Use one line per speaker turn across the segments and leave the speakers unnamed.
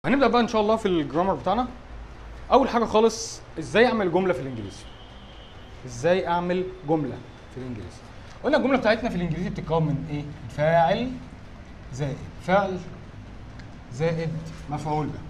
هنبدا بقى ان شاء الله في الجرامر بتاعنا اول حاجه خالص ازاي اعمل جمله في الانجليزي ازاي اعمل جمله في الانجليزي قلنا الجمله بتاعتنا في الانجليزي بتتكون من ايه فاعل زائد فعل زائد مفعول به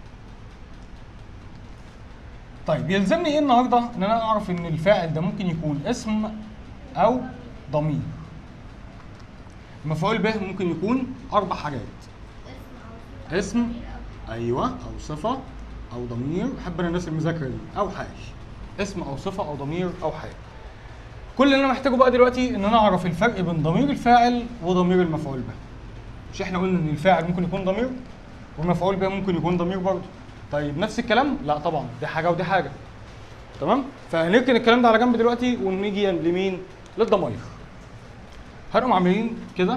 طيب يلزمني ايه النهارده ان انا اعرف ان الفاعل ده ممكن يكون اسم او ضمير المفعول به ممكن يكون اربع حاجات اسم ايوه او صفه او ضمير بحب انا الناس المذاكره دي او حال اسم او صفه او ضمير او حال كل اللي انا محتاجه بقى دلوقتي ان انا اعرف الفرق بين ضمير الفاعل وضمير المفعول به مش احنا قلنا ان الفاعل ممكن يكون ضمير والمفعول به ممكن يكون ضمير برضه طيب نفس الكلام لا طبعا دي حاجه ودي حاجه تمام فهنركن الكلام ده على جنب دلوقتي ونيجي لمين للضماير هنقوم عاملين كده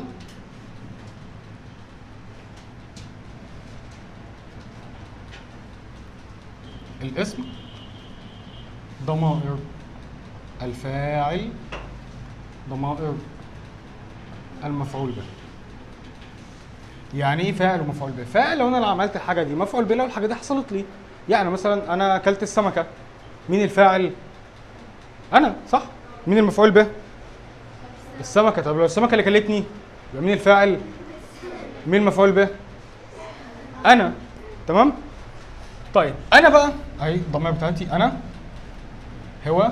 الاسم ضمائر الفاعل ضمائر المفعول به يعني ايه فاعل ومفعول به فاعل لو انا اللي عملت الحاجه دي مفعول به لو الحاجه دي حصلت لي يعني مثلا انا اكلت السمكه مين الفاعل انا صح مين المفعول به السمكه طب لو السمكه اللي كلتني يبقى مين الفاعل مين المفعول به انا تمام طيب انا بقى اهي الضمير بتاعتي انا هو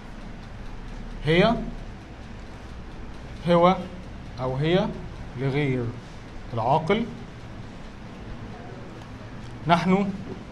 هي هو او هي لغير العاقل نحن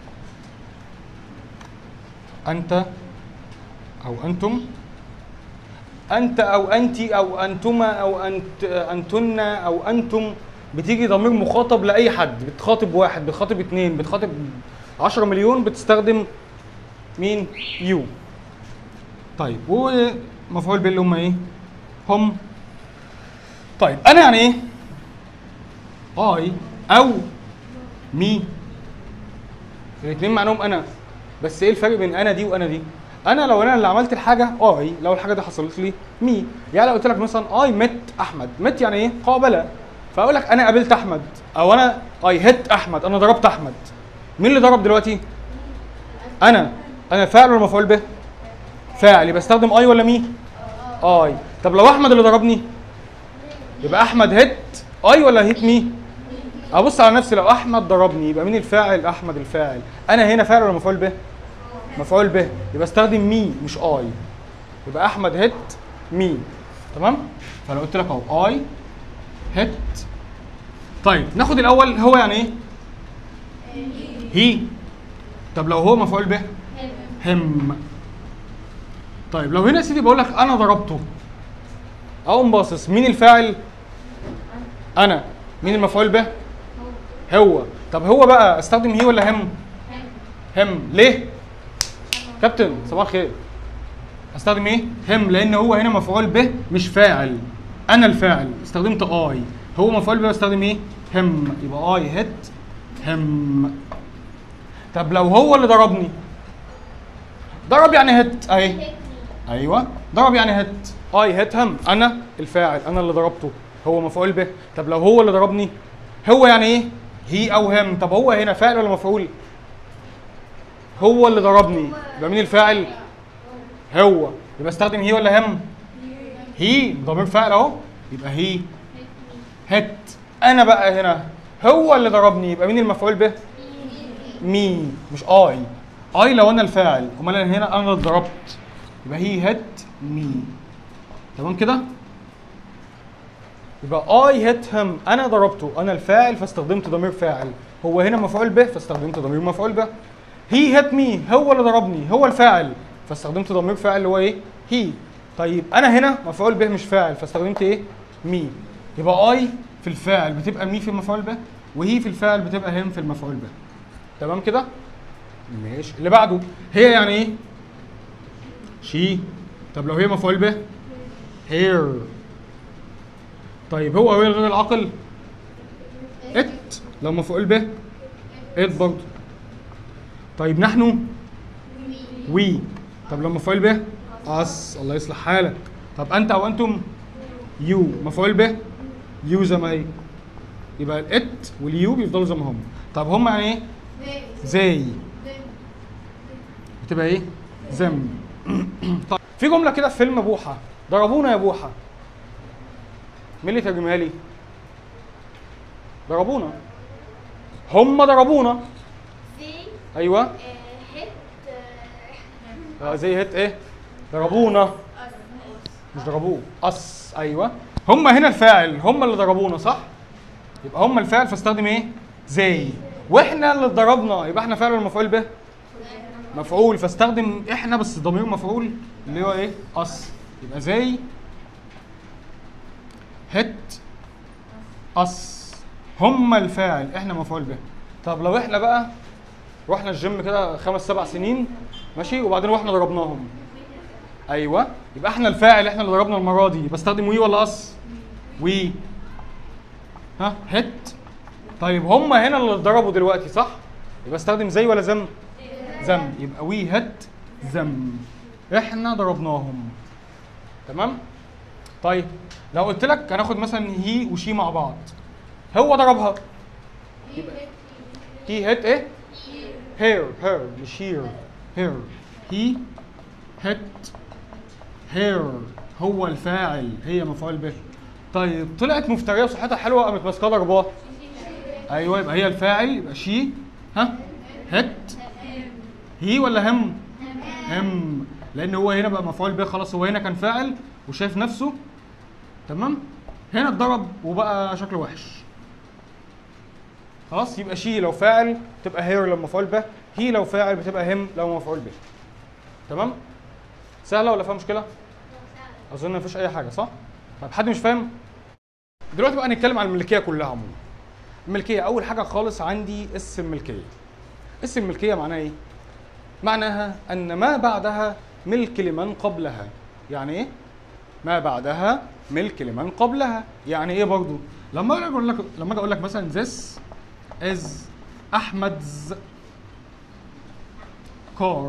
انت او انتم انت او انت او انتما او انت انتن او انتم بتيجي ضمير مخاطب لاي حد بتخاطب واحد بتخاطب اتنين بتخاطب 10 مليون بتستخدم مين يو طيب ومفعول به اللي هم ايه هم طيب انا يعني ايه اي او مي الاثنين معناهم انا بس ايه الفرق بين انا دي وانا دي انا لو انا اللي عملت الحاجه اي لو الحاجه دي حصلت لي مي يعني لو قلت لك مثلا اي مت احمد مت يعني ايه قابل فاقول لك انا قابلت احمد او انا اي هيت احمد انا ضربت احمد مين اللي ضرب دلوقتي انا انا فاعل ولا مفعول به فاعل يبقى استخدم اي ولا مي اي طب لو احمد اللي ضربني يبقى احمد هيت اي ولا هيت مي ابص على نفسي لو احمد ضربني يبقى مين الفاعل احمد الفاعل انا هنا فاعل ولا مفعول به مفعول به يبقى استخدم مي مش اي يبقى احمد هيت مي تمام فلو قلت لك اهو اي هيت طيب ناخد الاول هو يعني ايه هي طب لو هو مفعول به هم طيب لو هنا يا سيدي بقول لك انا ضربته اقوم باصص مين الفاعل انا مين المفعول به هو طب هو بقى استخدم هي ولا هم هم ليه كابتن صباح الخير استخدم ايه هم لان هو هنا مفعول به مش فاعل انا الفاعل استخدمت اي هو مفعول به استخدم ايه هم يبقى اي هيت هم طب لو هو اللي ضربني ضرب يعني هيت اهي ايوه ضرب يعني هيت اي هيت هم انا الفاعل انا اللي ضربته هو مفعول به طب لو هو اللي ضربني هو يعني ايه هي او هم طب هو هنا فاعل ولا مفعول هو اللي ضربني يبقى مين الفاعل هو يبقى استخدم هي ولا هم هي ضمير فاعل اهو يبقى هي هت انا بقى هنا هو اللي ضربني يبقى مين المفعول به مي مش اي اي لو انا الفاعل امال انا هنا انا اللي ضربت يبقى هي هت مي تمام كده يبقى اي هيت هم انا ضربته انا الفاعل فاستخدمت ضمير فاعل هو هنا مفعول به فاستخدمت ضمير مفعول به هي هيت مي هو اللي ضربني هو الفاعل فاستخدمت ضمير فاعل اللي هو ايه هي طيب انا هنا مفعول به مش فاعل فاستخدمت ايه مي يبقى اي في الفاعل بتبقى مي في المفعول به وهي في الفاعل بتبقى هم في المفعول به تمام كده ماشي اللي بعده هي يعني ايه شي طب لو هي مفعول به هير طيب هو هو غير العاقل ات لو مفعول به ات برضه طيب نحن وي طب لو مفعول به اس الله يصلح حالك طب انت او انتم يو مفعول به يو زي ما هي يبقى الات واليو بيفضلوا زي ما هم طب هم يعني ايه زي بتبقى ايه زم طيب في جمله كده في فيلم بوحه ضربونا يا بوحه مين اللي ترجمها لي ضربونا هم ضربونا
زي
ايوه
آه، هت آه،
آه، زي هت ايه ضربونا
أس.
مش ضربوه اس ايوه هم هنا الفاعل هم اللي ضربونا صح يبقى هم الفاعل فاستخدم ايه زي واحنا اللي ضربنا يبقى احنا فاعل ولا مفعول به مفعول فاستخدم احنا بس ضمير مفعول اللي هو ايه اس يبقى زي هت اس هم الفاعل احنا مفعول به طب لو احنا بقى رحنا الجيم كده خمس سبع سنين ماشي وبعدين رحنا ضربناهم ايوه يبقى احنا الفاعل احنا اللي ضربنا المره دي بستخدم وي ولا اس وي ها هت طيب هم هنا اللي اتضربوا دلوقتي صح يبقى استخدم زي ولا زم زم يبقى وي هت زم احنا ضربناهم تمام طيب لو قلت لك هناخد مثلا هي وشي مع بعض هو ضربها هي هت ايه هير هير مش هير هير هي هت هير هو الفاعل هي مفعول به طيب طلعت مفتريه وصحتها حلوه قامت ماسكه ضرباه ايوه يبقى هي الفاعل يبقى شي ها هت هي ولا هم هم لان هو هنا بقى مفعول به خلاص هو هنا كان فاعل وشايف نفسه تمام هنا اتضرب وبقى شكله وحش خلاص يبقى شي لو فاعل تبقى هير لو مفعول به هي لو فاعل بتبقى هم لو مفعول به تمام سهله ولا فيها مشكله اظن مفيش اي حاجه صح طب حد مش فاهم دلوقتي بقى نتكلم عن الملكيه كلها عموما الملكيه اول حاجه خالص عندي اسم الملكيه اسم الملكيه معناها ايه معناها ان ما بعدها ملك لمن قبلها يعني ايه ما بعدها ملك لمن قبلها يعني ايه برضو لما اجي اقول لك لما اجي اقول لك مثلا this is احمد's car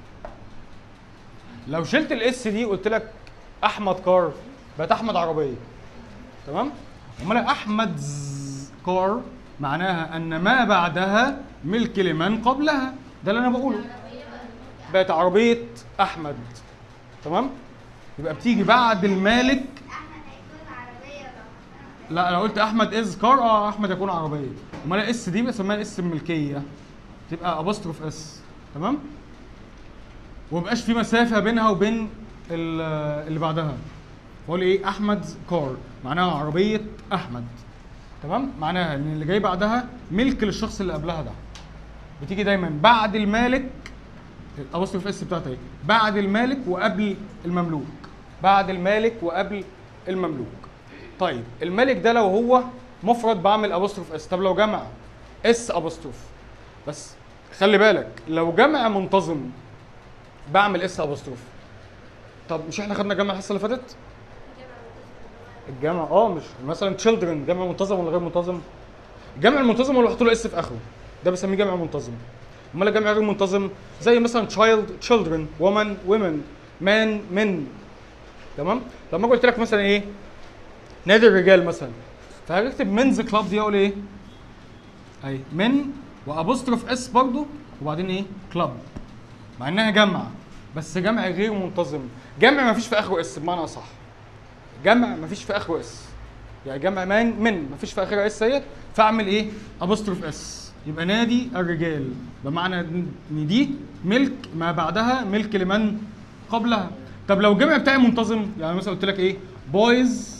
لو شلت الاس دي قلت لك احمد كار بقت احمد عربيه تمام امال احمد كار معناها ان ما بعدها ملك لمن قبلها ده اللي انا بقوله بقت عربيه احمد تمام يبقى بتيجي بعد المالك
احمد هيكون عربيه ولا
لا لو قلت احمد از كار اه احمد يكون عربيه امال الاس دي بسميها اس الملكيه تبقى ابوستروف اس تمام ومبقاش في مسافه بينها وبين ال- اللي بعدها بقول ايه احمد كار معناها عربيه احمد تمام معناها ان اللي جاي بعدها ملك للشخص اللي قبلها ده بتيجي دايما بعد المالك الابوستروف اس بتاعتها ايه بعد المالك وقبل المملوك بعد المالك وقبل المملوك طيب الملك ده لو هو مفرد بعمل ابوستروف اس طب لو جمع اس ابوستروف بس خلي بالك لو جمع منتظم بعمل اس ابوستروف طب مش احنا خدنا جمع الحصه اللي فاتت الجمع اه مش مثلا children جمع منتظم ولا غير منتظم الجمع المنتظم اللي بحط له اس في اخره ده بسميه جمع منتظم امال الجمع غير منتظم زي مثلا child children woman women man men تمام لما قلت لك مثلا ايه نادي الرجال مثلا فهكتب منز كلاب دي اقول ايه اي من وابوستروف اس برضو وبعدين ايه كلاب مع انها جمع بس جمع غير منتظم جمع ما فيش في اخره اس بمعنى اصح جمع ما فيش في اخره اس يعني جمع من من ما فيش في اخره اس ديت فاعمل ايه ابوستروف اس يبقى نادي الرجال بمعنى ان دي ملك ما بعدها ملك لمن قبلها طب لو الجمع بتاعي منتظم يعني مثلا قلت لك ايه بويز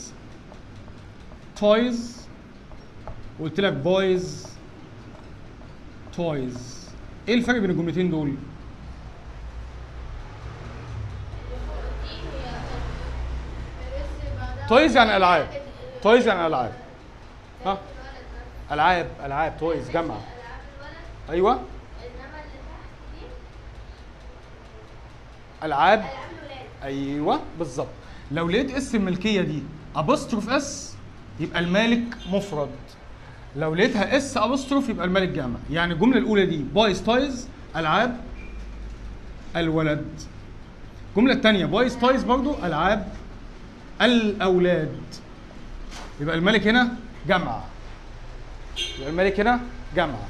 تويز وقلت لك بويز تويز ايه الفرق بين الجملتين دول تويز يعني العاب تويز يعني العاب ها العاب العاب تويز جمع ايوه
انما اللي تحت دي
العاب
العاب الولاد
ايوه بالظبط لو لقيت اسم الملكيه دي ابوستروف اس يبقى المالك مفرد لو لقيتها اس ابوستروف يبقى المالك جامع يعني الجمله الاولى دي بويز تويز العاب الولد الجمله الثانيه بويز تويز برضو العاب الاولاد يبقى الملك هنا جمع يبقى الملك هنا جمع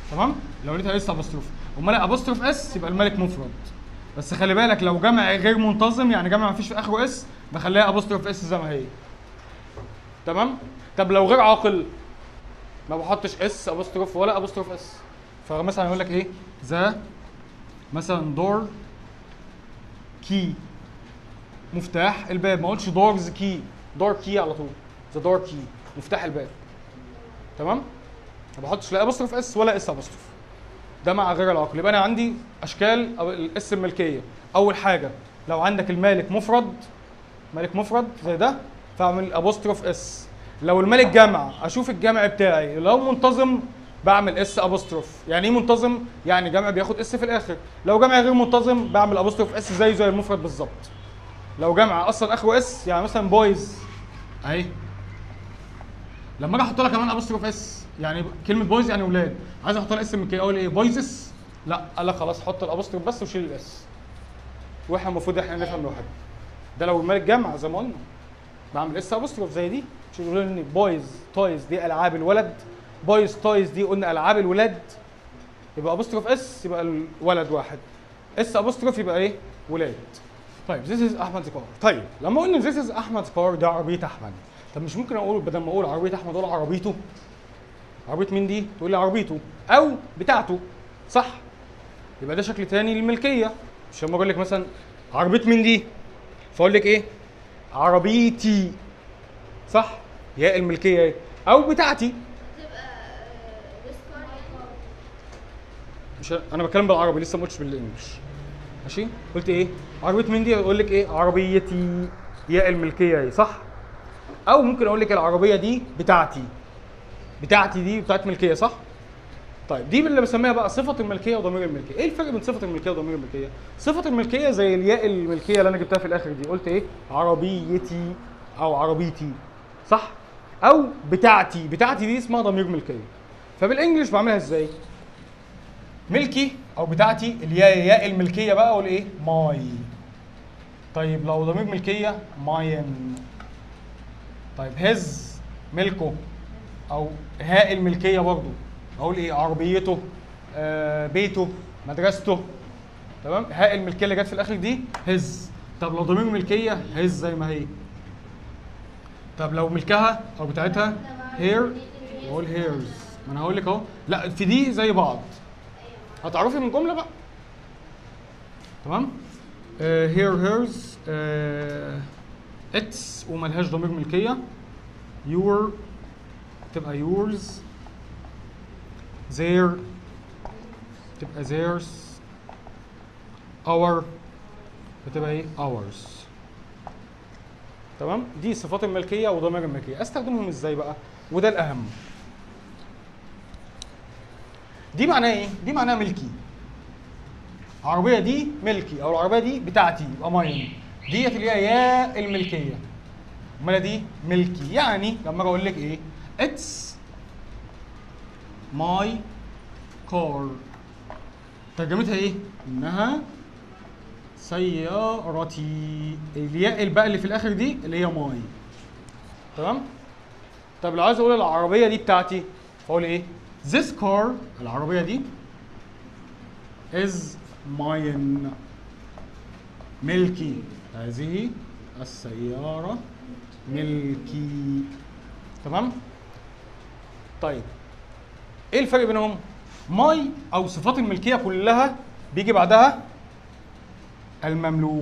تمام لو لقيتها اس ابوستروف امال ابوستروف اس يبقى الملك مفرد بس خلي بالك لو جمع غير منتظم يعني جمع ما فيش في اخره اس بخليها ابوستروف اس زي ما هي تمام طب لو غير عاقل ما بحطش اس ابوستروف ولا ابوستروف اس فمثلا يقول لك ايه ذا مثلا دور كي مفتاح الباب ما اقولش دورز كي دور كي على طول ذا دور كي مفتاح الباب تمام ما بحطش لا ابوستروف اس ولا اس ابوستروف ده مع غير العاقل يبقى انا عندي اشكال او الاس الملكيه اول حاجه لو عندك المالك مفرد مالك مفرد زي ده فاعمل ابوستروف اس لو المالك جمع اشوف الجمع بتاعي لو منتظم بعمل اس ابوستروف يعني ايه منتظم يعني جمع بياخد اس في الاخر لو جمع غير منتظم بعمل ابوستروف اس زيه زي المفرد بالظبط لو جمع اصلا اخره اس يعني مثلا بويز اهي لما اجي احط لها كمان ابوستروف اس يعني كلمه بويز يعني اولاد عايز احط لها اسم من كده اقول ايه بويزس لا قال لك خلاص حط الابوستروف بس وشيل الاس واحنا المفروض احنا نفهم لوحدنا ده لو الملك جمع زي ما قلنا بعمل اس ابوستروف زي دي مش يقولوا لي بويز تويز دي العاب الولد بويز تويز دي قلنا العاب الولاد يبقى ابوستروف اس يبقى الولد واحد اس ابوستروف يبقى ايه ولاد طيب ذيس از احمد كار طيب لما قلنا ذيس از احمد كار ده عربيه احمد طب مش ممكن اقول بدل ما اقول عربيه احمد اقول عربيته عربيه مين دي تقول لي عربيته او بتاعته صح يبقى ده شكل تاني للملكيه مش لما اقول لك مثلا عربيه مين دي فاقول لك ايه عربيتي صح يا الملكيه ايه او بتاعتي
تبقى ريسكار
مش انا بتكلم بالعربي لسه ما قلتش بالانجلش ماشي قلت ايه عربيه مين دي اقول لك ايه عربيتي يا الملكيه ايه صح او ممكن اقول لك العربيه دي بتاعتي بتاعتي دي بتاعت ملكيه صح طيب دي اللي بسميها بقى صفه الملكيه وضمير الملكيه ايه الفرق بين صفه الملكيه وضمير الملكيه صفه الملكيه زي الياء الملكيه اللي انا جبتها في الاخر دي قلت ايه عربيتي او عربيتي صح او بتاعتي بتاعتي دي اسمها ضمير ملكيه فبالانجلش بعملها ازاي ملكي او بتاعتي الياء ياء الملكيه بقى اقول ايه ماي طيب لو ضمير ملكيه ماين طيب هز ملكه او هاء الملكيه برضه اقول ايه عربيته آه بيته مدرسته تمام هاء الملكيه اللي جت في الاخر دي هز طب لو ضمير ملكيه هز زي ما هي طب لو ملكها او بتاعتها هير اقول هيرز ما انا هقول لك اهو لا في دي زي بعض هتعرفي من جمله بقى تمام هير هيرز اتس وملهاش ضمير ملكيه يور تبقى يورز their تبقى theirs our بتبقى ايه ours تمام دي صفات الملكيه وضمير الملكيه استخدمهم ازاي بقى وده الاهم دي معناها ايه دي معناها ملكي العربيه دي ملكي او العربيه دي بتاعتي يبقى ماين ديت اللي هي يا الملكيه امال دي ملكي يعني لما اجي اقول لك ايه اتس ماي كار ترجمتها ايه انها سيارتي الياء الباء اللي في الاخر دي اللي هي ماي تمام طب لو عايز اقول العربيه دي بتاعتي فاقول ايه this car العربيه دي is mine ملكي هذه السياره ملكي تمام طيب ايه الفرق بينهم ماي او صفات الملكيه كلها بيجي بعدها المملوك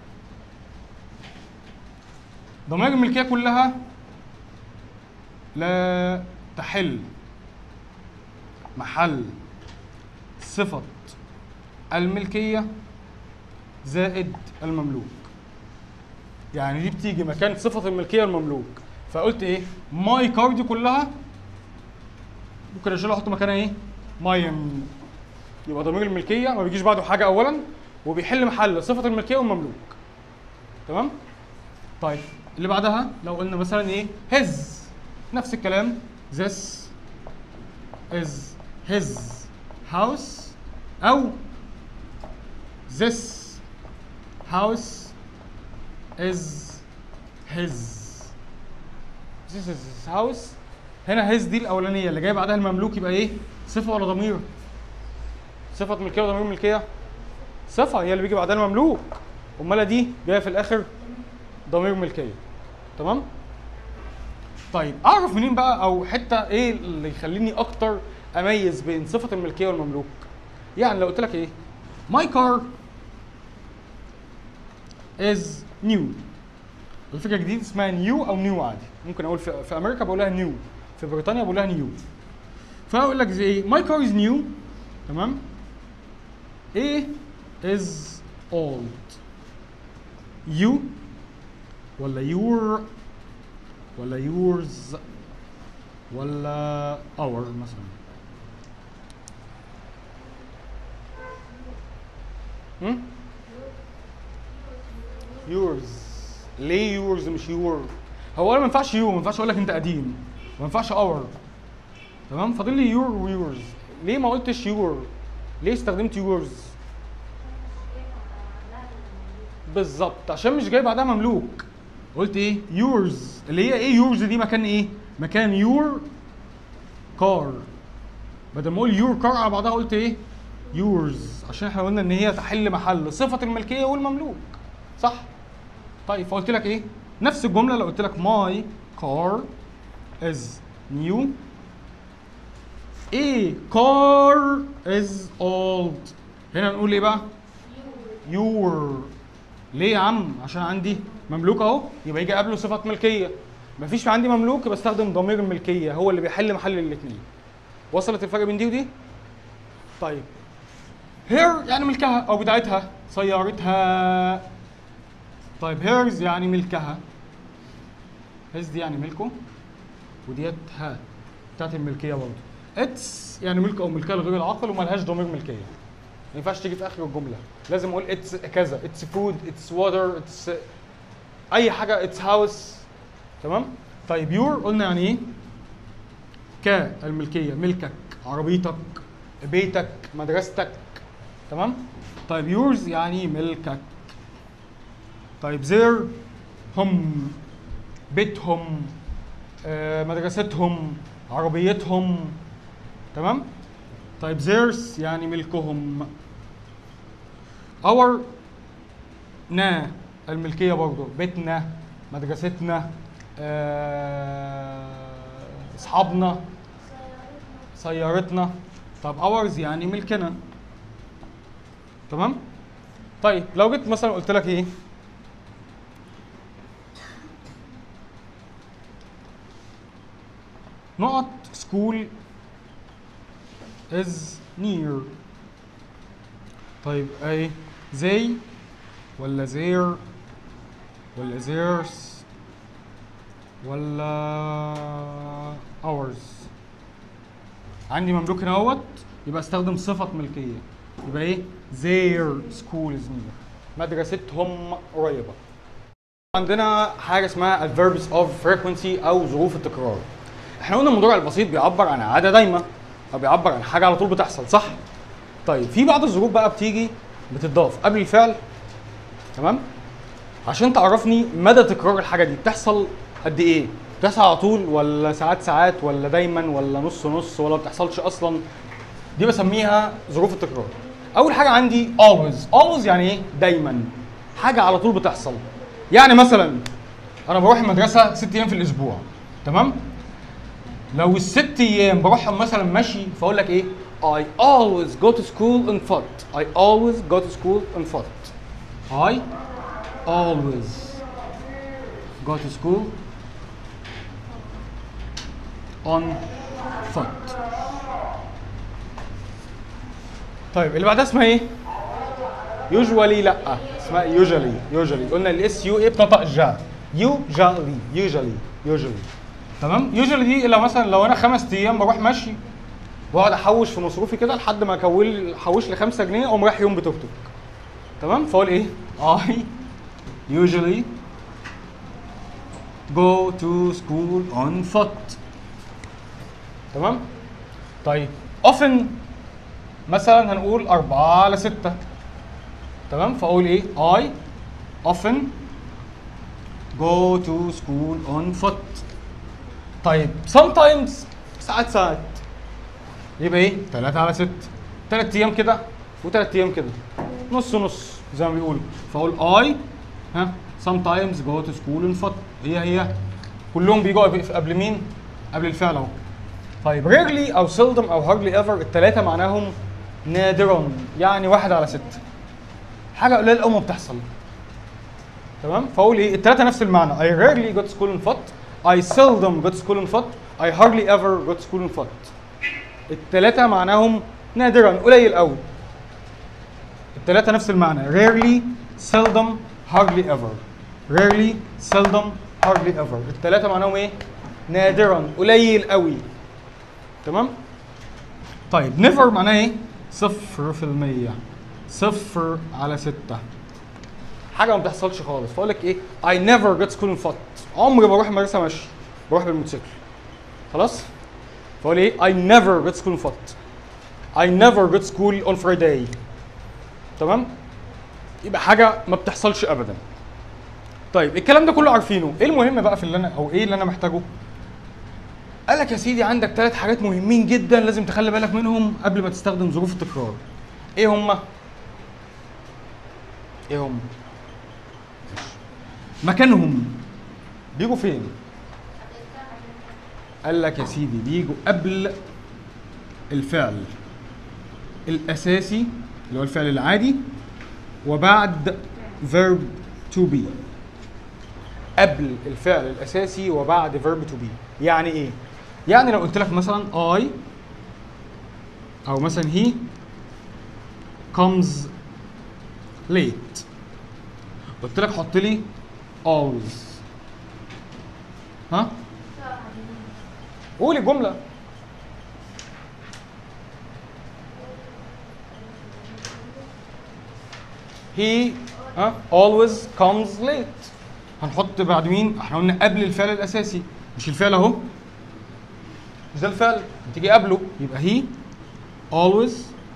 ضمائر الملكيه كلها لا تحل محل صفه الملكيه زائد المملوك يعني دي بتيجي مكان صفه الملكيه المملوك فقلت ايه ماي كار دي كلها ممكن اشيلها احط مكانها ايه ماين يبقى ضمير الملكيه ما بيجيش بعده حاجه اولا وبيحل محل صفه الملكيه والمملوك تمام طيب اللي بعدها لو قلنا مثلا ايه هز نفس الكلام this is his house او this house is his this is his house هنا his دي الاولانيه اللي جايه بعدها المملوك يبقى ايه صفه ولا ضمير صفه ملكيه ولا ضمير ملكيه صفه هي اللي بيجي بعدها المملوك امال دي جايه في الاخر ضمير ملكيه تمام طيب اعرف منين بقى او حته ايه اللي يخليني اكتر اميز بين صفه الملكيه والمملوك يعني لو قلت لك ايه my car is new الفكره جديد اسمها نيو او نيو عادي ممكن اقول في, في امريكا بقولها نيو في بريطانيا بقولها نيو فاقول لك زي ايه my car is new تمام A is old you ولا your ولا yours ولا our مثلا هم؟ yours ليه yours مش your هو انا ما ينفعش you ما ينفعش اقول لك انت قديم ما ينفعش our تمام فاضل لي your و yours ليه ما قلتش your ليه استخدمت yours بالظبط عشان مش جاي بعدها مملوك قلت ايه yours اللي هي ايه yours دي مكان ايه مكان your car بدل ما اقول your car على بعضها قلت ايه yours عشان احنا قلنا ان هي تحل محل صفه الملكيه والمملوك صح طيب فقلت لك ايه نفس الجمله لو قلت لك my car is new a car is old هنا نقول ايه بقى your ليه يا عم عشان عندي مملوك اهو يبقى يجي قبله صفه ملكيه مفيش عندي مملوك يبقى استخدم ضمير الملكيه هو اللي بيحل محل الاثنين وصلت الفرق بين دي ودي طيب هير يعني ملكها او بتاعتها سيارتها طيب هيرز يعني ملكها هيز دي يعني ملكه وديت ها بتاعت الملكيه برضه اتس يعني ملك او ملكها لغير العاقل وملهاش ضمير ملكيه ما ينفعش تيجي في اخر الجمله لازم اقول اتس كذا اتس فود اتس واتر اتس اي حاجه اتس هاوس تمام طيب يور قلنا يعني ايه كالملكيه ملكك عربيتك بيتك مدرستك تمام طيب يورز يعني ملكك طيب زير هم بيتهم آه، مدرستهم عربيتهم تمام طيب زيرس يعني ملكهم اور نا الملكيه برضه بيتنا مدرستنا آه، اصحابنا سيارتنا طب اورز يعني ملكنا تمام طيب لو جيت مثلا قلت لك ايه نقط سكول is near طيب ايه زي ولا زير ولا زيرس ولا ours عندي مملوك هنا اهوت يبقى استخدم صفة ملكية يبقى ايه their school is near مدرستهم قريبة عندنا حاجة اسمها adverbs of frequency أو ظروف التكرار احنا قلنا المضارع البسيط بيعبر عن عادة دايمة أو بيعبر عن حاجة على طول بتحصل صح؟ طيب في بعض الظروف بقى بتيجي بتضاف قبل الفعل تمام؟ عشان تعرفني مدى تكرار الحاجة دي بتحصل قد إيه؟ بتحصل على طول ولا ساعات ساعات ولا دايما ولا نص نص ولا بتحصلش أصلا دي بسميها ظروف التكرار اول حاجه عندي always always يعني ايه دايما حاجه على طول بتحصل يعني مثلا انا بروح المدرسه ست ايام في الاسبوع تمام لو الست ايام بروحهم مثلا ماشي فاقول لك ايه I always go to school on foot I always go to school on foot I always go to school on foot طيب اللي بعدها اسمها ايه؟ يوجوالي لا اسمها يوجوالي يوجوالي قلنا الاس يو ايه بتنطق جا يوجوالي يوجوالي يوجوالي تمام يوجوالي دي لو مثلا لو انا خمس ايام بروح ماشي واقعد احوش في مصروفي كده لحد ما اكون احوش لي 5 جنيه اقوم رايح يوم بتوك توك تمام فاقول ايه؟ I usually go to school on foot تمام؟ طيب often مثلا هنقول 4 على 6 تمام فاقول ايه I often go to school on foot طيب sometimes ساعات ساعات يبقى ايه 3 على 6 3 ايام كده و3 ايام كده نص نص زي ما بيقولوا فاقول اي ها sometimes go to school in فط هي هي كلهم بيجوا قبل- قبل مين قبل الفعل اهو طيب rarely او seldom او hardly ever الثلاثه معناهم نادرا يعني واحد على ستة حاجه قليله قوي ما بتحصل تمام فاقول ايه الثلاثه نفس المعنى I rarely go to school in فط I seldom go to school in فط I hardly ever go to school in فط الثلاثه معناهم نادرا قليل قوي الثلاثه نفس المعنى rarely seldom hardly ever rarely seldom hardly ever الثلاثه معناهم ايه نادرا قليل قوي تمام طيب never معناه ايه صفر في المية صفر على ستة حاجة ما بتحصلش خالص فأقول لك ايه I never get school in فط عمري بروح المدرسة ماشي بروح بالموتوسيكل خلاص فأقول ايه I never get school in فط I never get school on Friday تمام يبقى حاجة ما بتحصلش أبدا طيب الكلام ده كله عارفينه ايه المهم بقى في اللي انا او ايه اللي انا محتاجه قال لك يا سيدي عندك ثلاث حاجات مهمين جدا لازم تخلي بالك منهم قبل ما تستخدم ظروف التكرار ايه هما ايه هم مكانهم بيجوا فين قال لك يا سيدي بيجوا قبل الفعل الاساسي اللي هو الفعل العادي وبعد verb to be قبل الفعل الاساسي وبعد verb to be يعني ايه يعني لو قلت لك مثلا I او مثلا he comes late قلت لك حط لي always ها قولي جمله he ها always comes late هنحط بعد مين احنا قلنا قبل الفعل الاساسي مش الفعل اهو مش ده الفعل تيجي قبله يبقى he always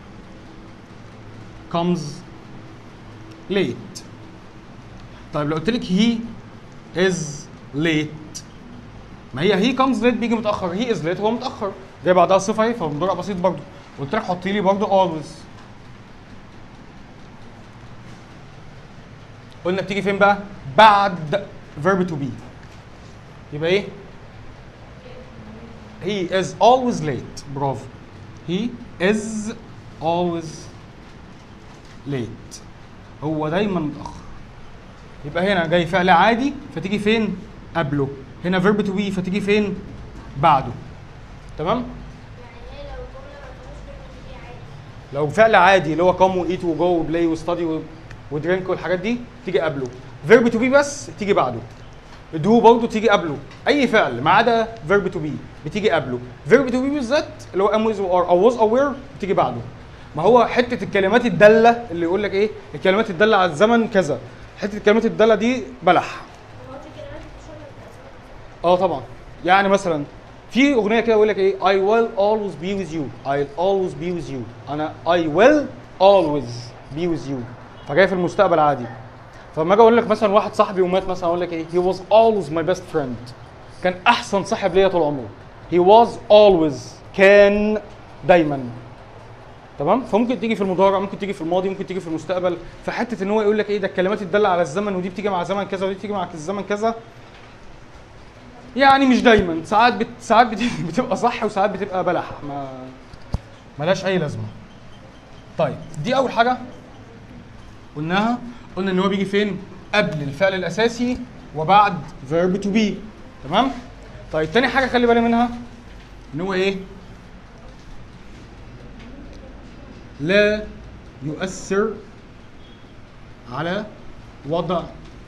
comes late طيب لو قلت لك he is late ما هي he comes late بيجي متاخر he is late هو متاخر جاي بعدها صفه اهي فمضارع بسيط برضه قلت لك حطي لي برضه always قلنا بتيجي فين بقى بعد verb to be يبقى ايه he is always late برافو he is always late هو دايما متاخر يبقى هنا جاي فعل عادي فتيجي فين قبله هنا verb to be فتيجي فين بعده تمام
يعني هي لو الجملة ما كانوش بيعملوا دي عادي
لو فعل عادي اللي هو come وeat وجو وبلاي وستادي ودرينك والحاجات دي تيجي قبله verb to be بس تيجي بعده دو برضه تيجي قبله اي فعل ما عدا verb to be بتيجي قبله verb to be بالذات اللي هو am with or او was aware بتيجي بعده ما هو حته الكلمات الداله اللي يقول لك ايه الكلمات الداله على الزمن كذا حته الكلمات الداله دي بلح
هو في كلمات بتشرب الأسماء
اه طبعا يعني مثلا في اغنيه كده يقول لك ايه I will always be with you I'll always be with you انا I will always be with you فجاي في المستقبل عادي فلما اجي اقول لك مثلا واحد صاحبي ومات مثلا اقول لك ايه he was always my best friend كان احسن صاحب ليا طول عمره he was always كان دايما تمام فممكن تيجي في المضارع ممكن تيجي في الماضي ممكن تيجي في المستقبل فحته ان هو يقول لك ايه ده الكلمات الداله على الزمن ودي بتيجي مع زمن كذا ودي بتيجي مع الزمن كذا يعني مش دايما ساعات بت... ساعات بت... بتبقى صح وساعات بتبقى بلح ما ملهاش اي لازمه طيب دي اول حاجه قلناها قلنا ان هو بيجي فين قبل الفعل الاساسي وبعد verb to be تمام طيب تاني حاجه خلي بالي منها ان هو ايه لا يؤثر على وضع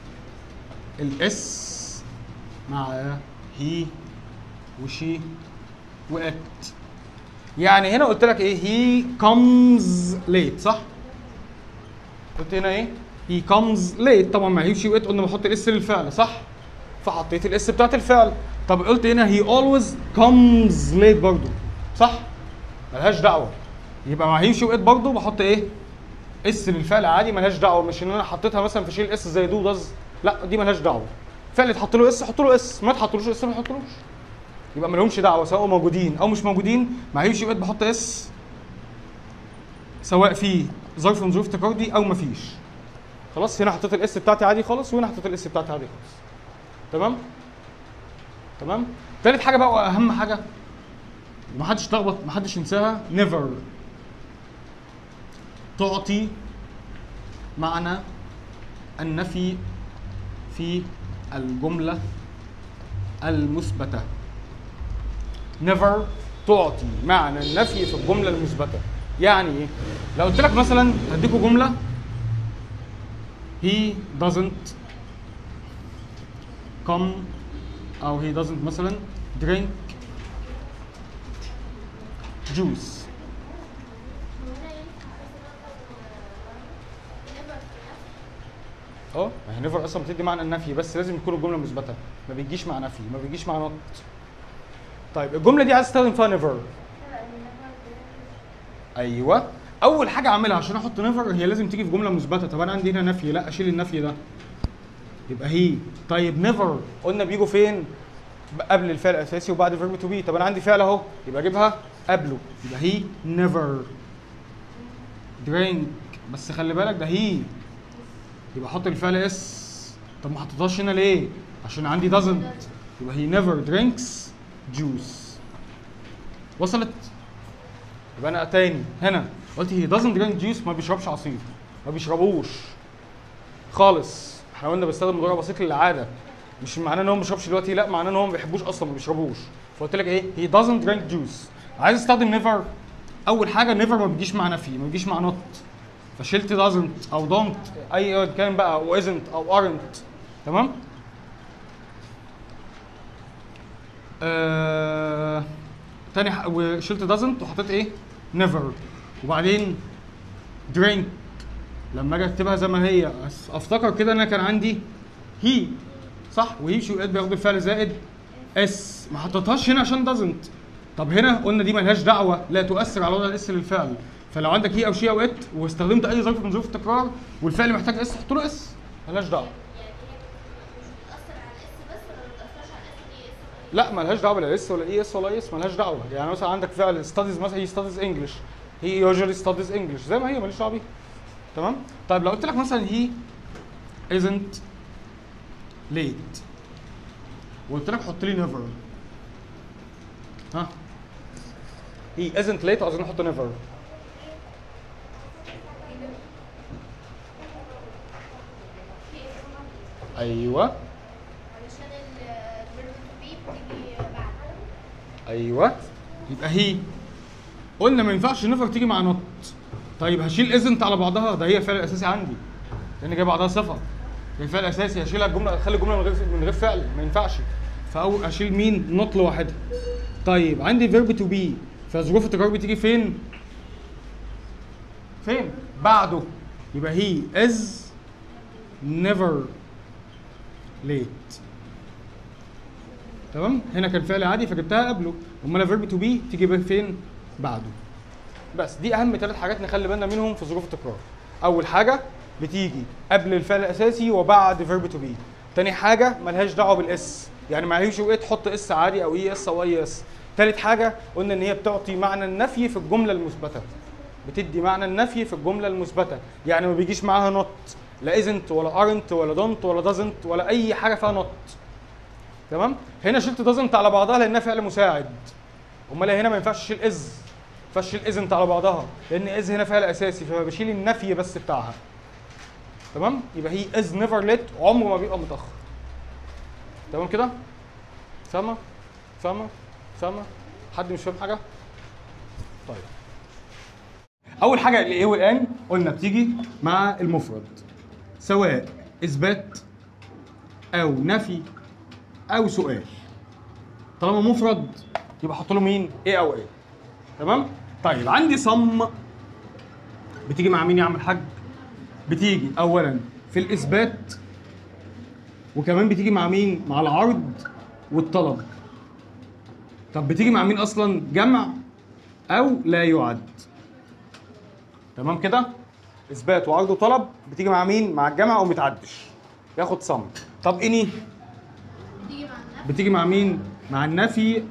الاس مع هي وشي وات يعني هنا قلت لك ايه هي comes late صح قلت هنا ايه هي comes late طبعا ما هي شي وات قلنا بحط الاس للفعل صح فحطيت الاس بتاعت الفعل طب قلت هنا هي always comes late برضو صح ملهاش دعوه يبقى مع هي شي وات برضو بحط ايه اس للفعل عادي ملهاش دعوه مش ان انا حطيتها مثلا في شيل اس زي دو داز لا دي ملهاش دعوه فعل يتحط له اس حط له اس ما تحطلوش اس ما تحطلوش يبقى ما لهمش دعوه سواء موجودين او مش موجودين مع هي شي بحط اس سواء في ظرف من ظروف التكرار دي او مفيش خلاص هنا حطيت الاس بتاعتي عادي خالص وهنا حطيت الاس بتاعتي عادي خالص تمام تمام تالت حاجه بقى واهم حاجه ما حدش تلخبط ما حدش ينساها نيفر تعطي معنى النفي في الجمله المثبته never تعطي معنى النفي في الجمله المثبته يعني ايه لو قلت لك مثلا هديكوا جمله he doesn't come او he doesn't مثلا drink juice اه ما هي نيفر اصلا بتدي معنى النفي بس لازم تكون الجمله مثبته ما بيجيش مع نفي ما بيجيش مع نوت طيب الجمله دي عايز استخدم فيها نيفر ايوه اول حاجه اعملها عشان احط نيفر هي لازم تيجي في جمله مثبته طب انا عندي هنا نفي لا اشيل النفي ده يبقى هي طيب نيفر قلنا بيجوا فين ب- قبل الفعل الاساسي وبعد الفيرب تو بي طب انا عندي فعل اهو يبقى اجيبها قبله يبقى هي نيفر درينك بس خلي بالك ده هي يبقى احط الفعل اس طب ما حطيتهاش هنا ليه عشان عندي doesn't يبقى he never drinks juice وصلت يبقى انا تاني هنا قلت he doesn't drink juice ما بيشربش عصير ما بيشربوش خالص احنا قلنا بستخدم مضارع بسيط للعاده مش معناه ان هو ما بيشربش دلوقتي لا معناه ان هو ما بيحبوش اصلا ما بيشربوش فقلت لك ايه he doesn't drink juice عايز استخدم never اول حاجه never ما بيجيش مع نفي ما بيجيش مع not فشلت doesn't او don't اي كان بقى او isn't او aren't تمام آه... تاني ح... وشلت doesn't وحطيت ايه never وبعدين drink لما اجي اكتبها زي ما هي أس- افتكر كده ان انا كان عندي هي صح وهي شو بياخد الفعل زائد اس ما حطيتهاش هنا عشان doesn't طب هنا قلنا دي ملهاش دعوه لا تؤثر على وضع الاس للفعل فلو عندك هي او شي او ات واستخدمت اي ظرف من ظروف التكرار والفعل محتاج اس حط له اس ملهاش دعوه لا ملهاش دعوه لا اس ولا اي اس ولا اي اس ملهاش دعوه يعني مثلا عندك فعل ستاديز مثلا هي ستاديز انجلش هي يوجوالي ستاديز انجلش زي ما هي ماليش دعوه بيها تمام طيب لو قلت لك مثلا هي isn't late وقلت لك حط لي never ها هي isn't late عايزين نحط never ايوه
علشان الفيرب تو بي بتيجي بعد
ايوه يبقى هي قلنا ما ينفعش نفر تيجي مع نوت طيب هشيل ازنت على بعضها ده هي الفعل الاساسي عندي لان جاي بعدها صفه هي الفعل الاساسي هشيلها الجمله اخلي الجمله من غير من غير فعل ما ينفعش فاول اشيل مين نوت لوحدها طيب عندي فيرب تو بي فظروف التكرار بتيجي فين فين بعده يبقى هي از نيفر ليت تمام هنا كان فعل عادي فجبتها قبله امال فيرب تو بي تيجي بقى فين بعده بس دي اهم ثلاث حاجات نخلي بالنا منهم في ظروف التكرار اول حاجه بتيجي قبل الفعل الاساسي وبعد فيرب تو بي تاني حاجه ملهاش دعوه بالاس يعني ما هيش ايه تحط اس عادي او اي اس او اي اس تالت حاجه قلنا ان هي بتعطي معنى النفي في الجمله المثبته بتدي معنى النفي في الجمله المثبته يعني ما بيجيش معاها نوت لا ازنت ولا ارنت ولا دونت ولا دازنت ولا اي حاجه فيها نوت تمام هنا شلت دازنت على بعضها لانها فعل مساعد امال هنا ما ينفعش اشيل از ما ينفعش اشيل ازنت على بعضها لان از هنا فعل اساسي فبشيل النفي بس بتاعها تمام يبقى هي از نيفر ليت عمره ما بيبقى متاخر تمام كده فاهمه فاهمه فاهمه حد مش فاهم حاجه طيب اول حاجه الايه والان قلنا بتيجي مع المفرد سواء اثبات او نفي او سؤال طالما مفرد يبقى احط له مين ايه او ايه تمام طيب عندي صم بتيجي مع مين يا عم الحاج بتيجي اولا في الاثبات وكمان بتيجي مع مين مع العرض والطلب طب بتيجي مع مين اصلا جمع او لا يعد تمام كده اثبات وعرض وطلب بتيجي مع مين مع الجمع او متعدش ياخد صم طب اني
بتيجي مع النفس
بتيجي مع مين مع النفي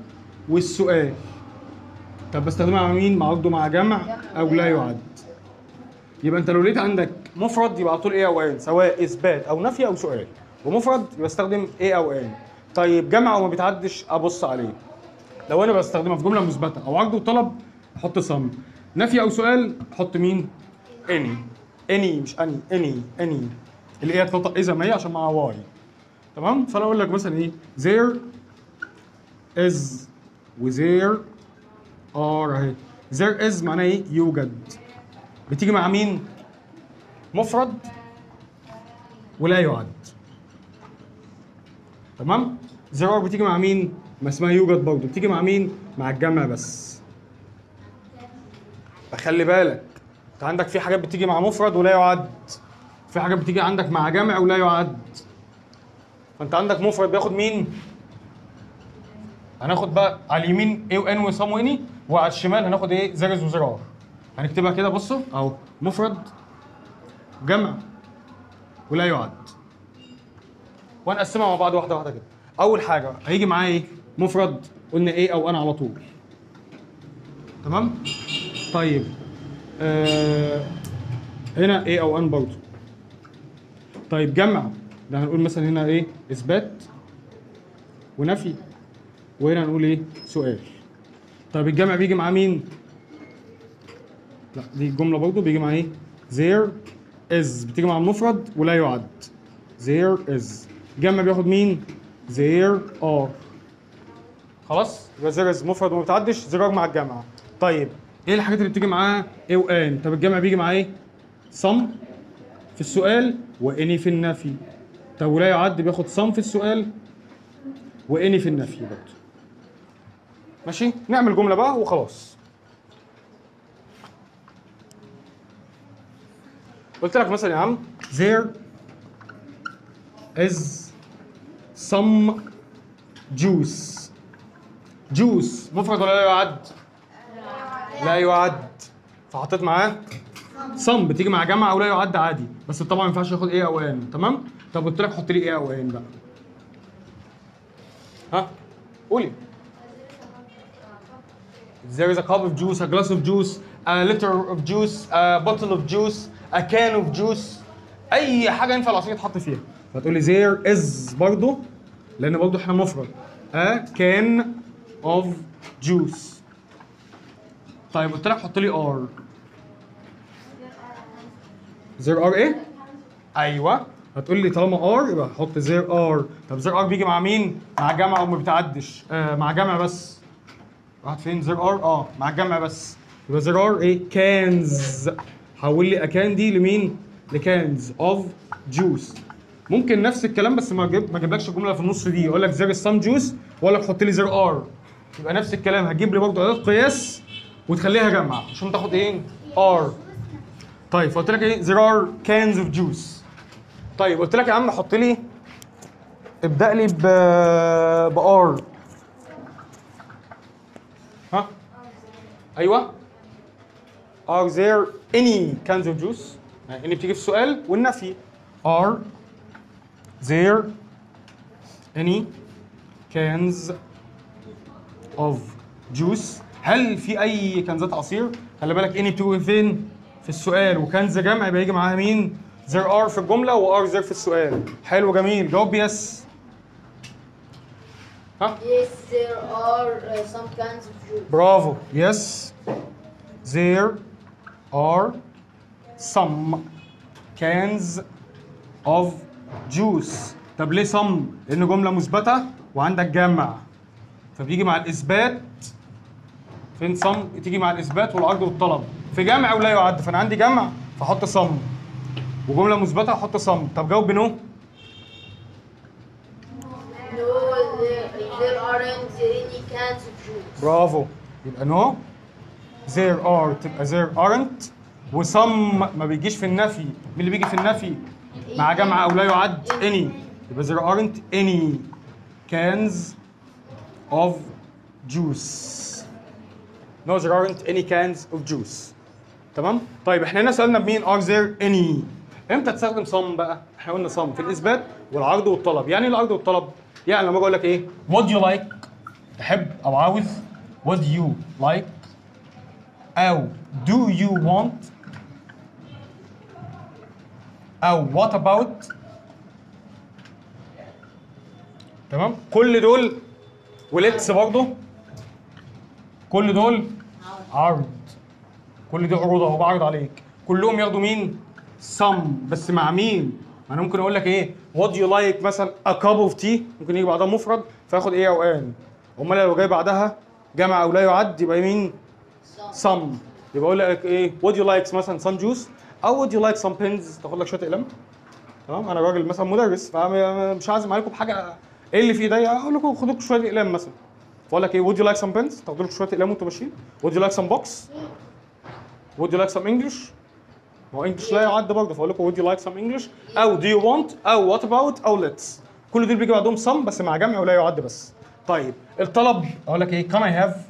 والسؤال طب بستخدمها مع مين مع عضو مع جمع او لا يعد يبقى انت لو لقيت عندك مفرد يبقى على طول ايه او ان سواء اثبات او نفي او سؤال ومفرد يبقى استخدم ايه او ان طيب جمع وما بيتعدش ابص عليه لو انا بستخدمها في جمله مثبته او عرض وطلب احط صم نفي او سؤال احط مين اني اني مش اني اني اني اللي هي تنطق اذا ما هي عشان معاها واي تمام فانا اقول لك مثلا ايه there is و there are اهي there is معناها ايه يوجد بتيجي مع مين مفرد ولا يعد تمام there are بتيجي مع مين ما اسمها يوجد برضه بتيجي مع مين مع الجمع بس فخلي بالك انت عندك في حاجات بتيجي مع مفرد ولا يعد في حاجات بتيجي عندك مع جمع ولا يعد فانت عندك مفرد بياخد مين هناخد بقى على اليمين ايه وان وصام واني وعلى الشمال هناخد ايه زرز وزرار هنكتبها كده بصوا اهو مفرد جمع ولا يعد وهنقسمها مع بعض واحده واحده كده اول حاجه هيجي معاه ايه مفرد قلنا ايه او انا على طول تمام طيب آه هنا ايه او ان برضه طيب جمع ده هنقول مثلا هنا ايه اثبات ونفي وهنا هنقول ايه سؤال طيب الجمع بيجي مع مين لا دي الجمله برضه بيجي مع ايه there is بتيجي مع المفرد ولا يعد there is جمع بياخد مين there are خلاص يبقى there is مفرد وما بتعدش زرار مع الجمع طيب ايه الحاجات اللي بتيجي معاها ايه وان طب الجمع بيجي معاه ايه some في السؤال واني في النفي طب ولا يعد بياخد some في السؤال واني في النفي برضه ماشي نعمل جمله بقى وخلاص قلت لك مثلا يا عم there is some juice juice مفرد ولا لا يعد لا يعد فحطيت معاه some بتيجي مع جمع او لا يعد عادي بس طبعا ما ينفعش ياخد ايه او ان تمام طب قلت لك حط لي ايه او ان بقى ها قولي There is a cup of juice, a glass of juice, a liter of juice, a bottle of juice, a can of juice. أي حاجة ينفع العصير يتحط فيها. فتقول لي there is برضه لأن برضه إحنا مفرد. A can of juice. طيب قلت لك حط لي are. there are إيه؟ أيوه. هتقول لي طالما are يبقى حط there are. طب there are بيجي مع مين؟ مع جمع وما بتعدش. آه مع جمع بس. راحت فين زر ار اه مع الجمع بس يبقى زر ار ايه كانز حول لي اكان دي لمين لكانز اوف جوس ممكن نفس الكلام بس ما جيب ما جيبلكش الجمله في النص دي يقول لك زر سام جوس واقول لك حط لي زر ار يبقى نفس الكلام هتجيب لي برضه اداه قياس وتخليها جمع عشان تاخد ايه ار طيب فقلت لك ايه زر ار كانز اوف جوس طيب قلت لك يا عم حط لي ابدا لي ب بار ها ايوه are there any cans of juice يعني any بتيجي في السؤال والنفي are there any cans of juice هل في اي كنزات عصير خلي بالك any بتيجي فين في السؤال وكنز جمع يبقى يجي معاها مين there are في الجمله و are there في السؤال حلو جميل جاوب يس ها
Yes, there are uh, some kinds of juice.
برافو يس there are some cans of juice طب ليه some؟ لأن جملة مثبتة وعندك جمع فبيجي مع الإثبات فين some؟ تيجي مع الإثبات والعرض والطلب في جمع ولا يعد فأنا عندي جمع فأحط some وجملة مثبتة أحط some طب جاوب بنو
No, there, there aren't any cans of juice.
برافو يبقى نو there are تبقى there aren't وسم ما بيجيش في النفي مين اللي بيجي في النفي مع جمع او لا يعد any يبقى there aren't any cans of juice no there aren't any cans of juice تمام طيب احنا هنا سالنا بمين are there any امتى تستخدم some بقى احنا قلنا some في الاثبات والعرض والطلب يعني ايه العرض والطلب يعني لما اجي اقول لك ايه would you like تحب او عاوز would you like او do you want او what about تمام كل دول وليتس برضه كل دول عرض كل دي عروض اهو بعرض عليك كلهم ياخدوا مين some بس مع مين انا ممكن اقول لك ايه would you like مثلا a cup of tea ممكن يجي بعدها مفرد فياخد ايه او ان امال لو جاي بعدها جمع او لا يعد يبقى مين some يبقى اقول لك ايه would you like مثلا some juice او would you like some pens تاخد لك شويه اقلام تمام انا راجل مثلا مدرس فمش عازم عليكم بحاجه ايه اللي في ايديا اقول لكم خدوا لكم شويه اقلام مثلا فاقول لك ايه would you like some pens تاخدوا لكم شويه اقلام وانتوا ماشيين would you like some box would you like some English ما هو انجلش لا يعد برضه فاقول لكم would you like some English او do you want او what about او let's كل دول بيجي بعدهم some بس مع جمع ولا يعد بس طيب الطلب اقول لك ايه can I have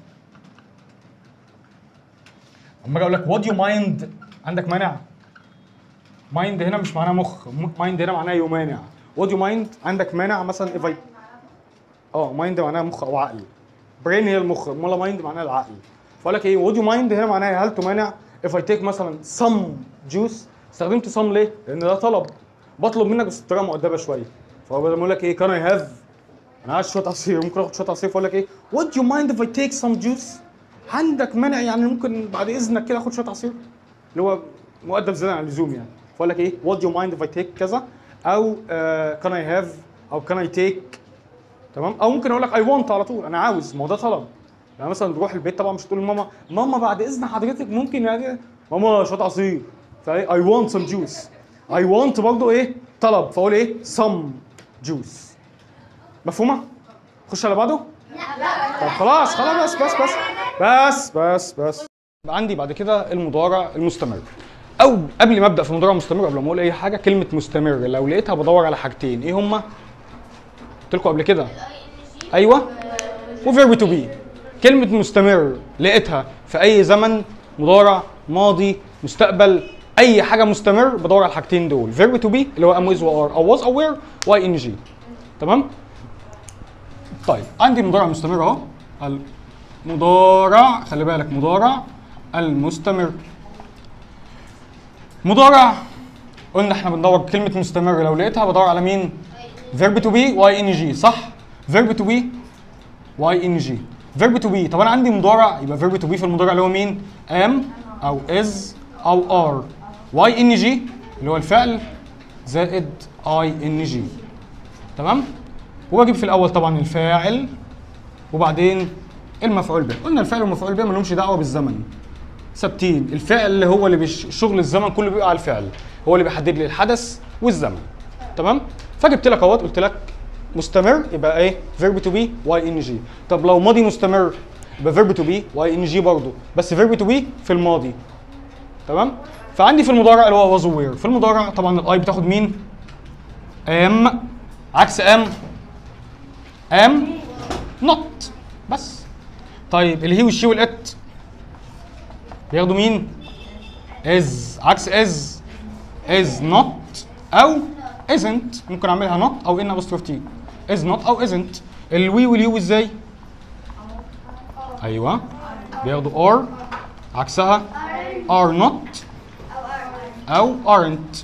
اما اجي اقول لك would you mind عندك مانع mind هنا مش معناه مخ mind هنا معناه يمانع would you mind عندك مانع مثلا if I اه mind معناها مخ او عقل brain هي المخ امال mind معناها العقل فاقول لك ايه would you mind هنا معناها هل تمانع if I take مثلا some juice استخدمت some ليه؟ لان ده طلب بطلب منك بس بطريقه مؤدبه شويه فهو بدل ما اقول لك ايه can I have انا عايز شويه عصير ممكن اخد شويه عصير فاقول لك ايه would you mind if I take some juice عندك مانع يعني ممكن بعد اذنك كده اخد شويه عصير اللي هو مؤدب زياده عن اللزوم يعني فاقول لك ايه would you mind if I take كذا او آه can I have او can I take تمام او ممكن اقول لك I want على طول انا عاوز ما هو ده طلب يعني مثلا تروح البيت طبعا مش تقول لماما ماما بعد اذن حضرتك ممكن يعني ماما شويه عصير فايه I want some juice I want برضه ايه طلب فاقول ايه some juice مفهومه؟ خش على بعضه؟ طب خلاص خلاص بس بس بس بس بس بس يبقى عندي بعد كده المضارع المستمر او قبل ما ابدا في المضارع المستمر قبل ما اقول اي حاجه كلمه مستمر لو لقيتها بدور على حاجتين ايه هما قلت لكم قبل كده ايوه وفيرب تو بي كلمه مستمر لقيتها في اي زمن مضارع ماضي مستقبل اي حاجه مستمر بدور على الحاجتين دول فيرب تو بي اللي هو ام ويز وار او واز او وير واي ان جي تمام طيب عندي المضارع المستمر اهو المضارع خلي بالك مضارع المستمر مضارع قلنا احنا بندور كلمة مستمر لو لقيتها بدور على مين؟ فيرب تو بي واي ان جي صح؟ فيرب تو بي واي ان جي فيرب تو بي طب انا عندي مضارع يبقى فيرب تو بي في المضارع اللي هو مين؟ ام او از او ار واي ان جي اللي هو الفعل زائد اي ان جي تمام؟ وبجيب في الاول طبعا الفاعل وبعدين المفعول به قلنا الفعل والمفعول به ما لهمش دعوه بالزمن ثابتين الفعل هو اللي بيش... شغل الزمن كله بيبقى على الفعل هو اللي بيحدد لي الحدث والزمن تمام فجبت لك اهوت قلت لك مستمر يبقى ايه فيرب تو بي واي ان جي طب لو ماضي مستمر يبقى فيرب تو بي واي ان جي برضه بس فيرب تو بي في الماضي تمام فعندي في المضارع اللي هو was وير في المضارع طبعا الاي بتاخد مين ام عكس ام ام نوت بس طيب الهي والشي والات بياخدوا مين از عكس از از نوت او isn't ممكن اعملها not او ان ابوستروف تي is not او isn't الوي واليو ازاي ايوه بياخدوا are عكسها are not او aren't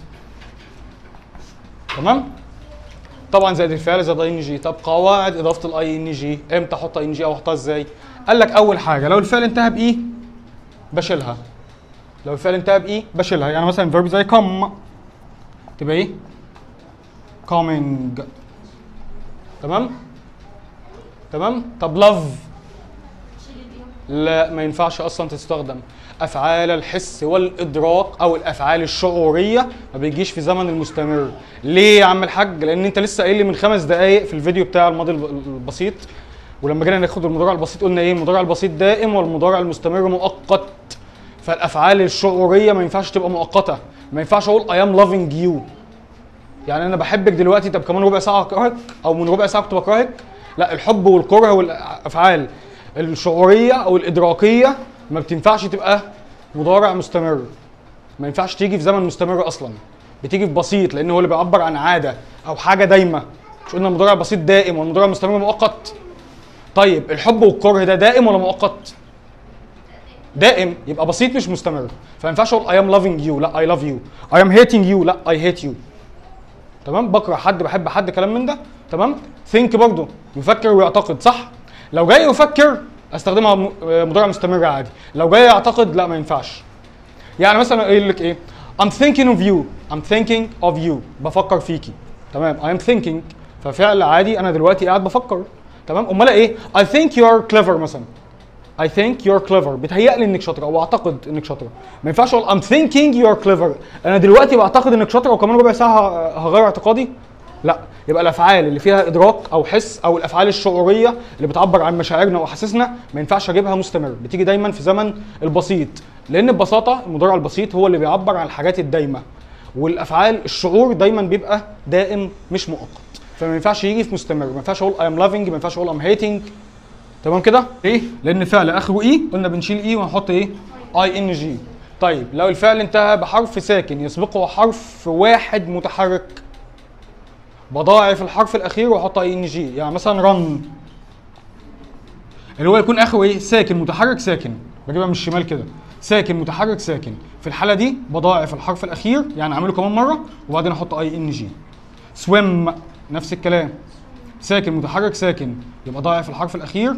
تمام طبعا زائد الفعل زائد اي ان جي طب قواعد اضافه الاي ان جي امتى احط اي ان جي او احطها ازاي قال لك اول حاجه لو الفعل انتهى باي بشيلها لو الفعل انتهى باي بشيلها يعني مثلا فيرب زي come تبقى ايه coming تمام تمام طب love لا ما ينفعش اصلا تستخدم افعال الحس والادراك او الافعال الشعوريه ما بيجيش في زمن المستمر ليه يا عم الحاج لان انت لسه قايل لي من خمس دقائق في الفيديو بتاع الماضي الب- البسيط ولما جينا ناخد المضارع البسيط قلنا ايه المضارع البسيط دائم والمضارع المستمر مؤقت فالافعال الشعوريه ما ينفعش تبقى مؤقته ما ينفعش اقول I am loving you يعني انا بحبك دلوقتي طب كمان ربع ساعه اكرهك او من ربع ساعه كنت بكرهك لا الحب والكره والافعال الشعوريه او الادراكيه ما بتنفعش تبقى مضارع مستمر ما ينفعش تيجي في زمن مستمر اصلا بتيجي في بسيط لان هو اللي بيعبر عن عاده او حاجه دايمه مش قلنا المضارع البسيط دائم والمضارع المستمر مؤقت طيب الحب والكره ده دائم ولا مؤقت دائم يبقى بسيط مش مستمر فما ينفعش اقول I am loving you لا I love you I am hating you لا I hate you تمام بكره حد بحب حد كلام من ده تمام think برضه يفكر ويعتقد صح لو جاي يفكر استخدمها م- مضارع مستمر عادي لو جاي يعتقد لا ما ينفعش يعني مثلا يقول لك ايه I'm thinking of you I'm thinking of you بفكر فيكي تمام I am thinking ففعل عادي انا دلوقتي قاعد بفكر تمام امال ايه I think you are clever مثلا I think you're clever بتهيألي انك شاطره او اعتقد انك شاطره ما ينفعش اقول I'm thinking you're clever انا دلوقتي بعتقد انك شاطره وكمان ربع ساعه ه- هغير اعتقادي لا يبقى الافعال اللي فيها ادراك او حس او الافعال الشعوريه اللي بتعبر عن مشاعرنا واحاسيسنا ما ينفعش اجيبها مستمر بتيجي دايما في زمن البسيط لان ببساطه المضارع البسيط هو اللي بيعبر عن الحاجات الدايمه والافعال الشعور دايما بيبقى دائم مش مؤقت فما ينفعش يجي في مستمر ما ينفعش اقول I am loving ما ينفعش اقول I'm hating تمام كده؟ ليه؟ لأن فعل آخره إي قلنا بنشيل إي ونحط إيه؟ أي إن جي. طيب لو الفعل انتهى بحرف ساكن يسبقه حرف واحد متحرك بضاعف الحرف الأخير وأحط أي إن جي، يعني مثلا رن اللي هو يكون آخره إيه؟ ساكن متحرك ساكن، بجيبها من الشمال كده. ساكن متحرك ساكن، في الحالة دي بضاعف الحرف الأخير يعني أعمله كمان مرة وبعدين أحط أي إن جي. سويم نفس الكلام. ساكن متحرك ساكن يبقى ضاعف الحرف الاخير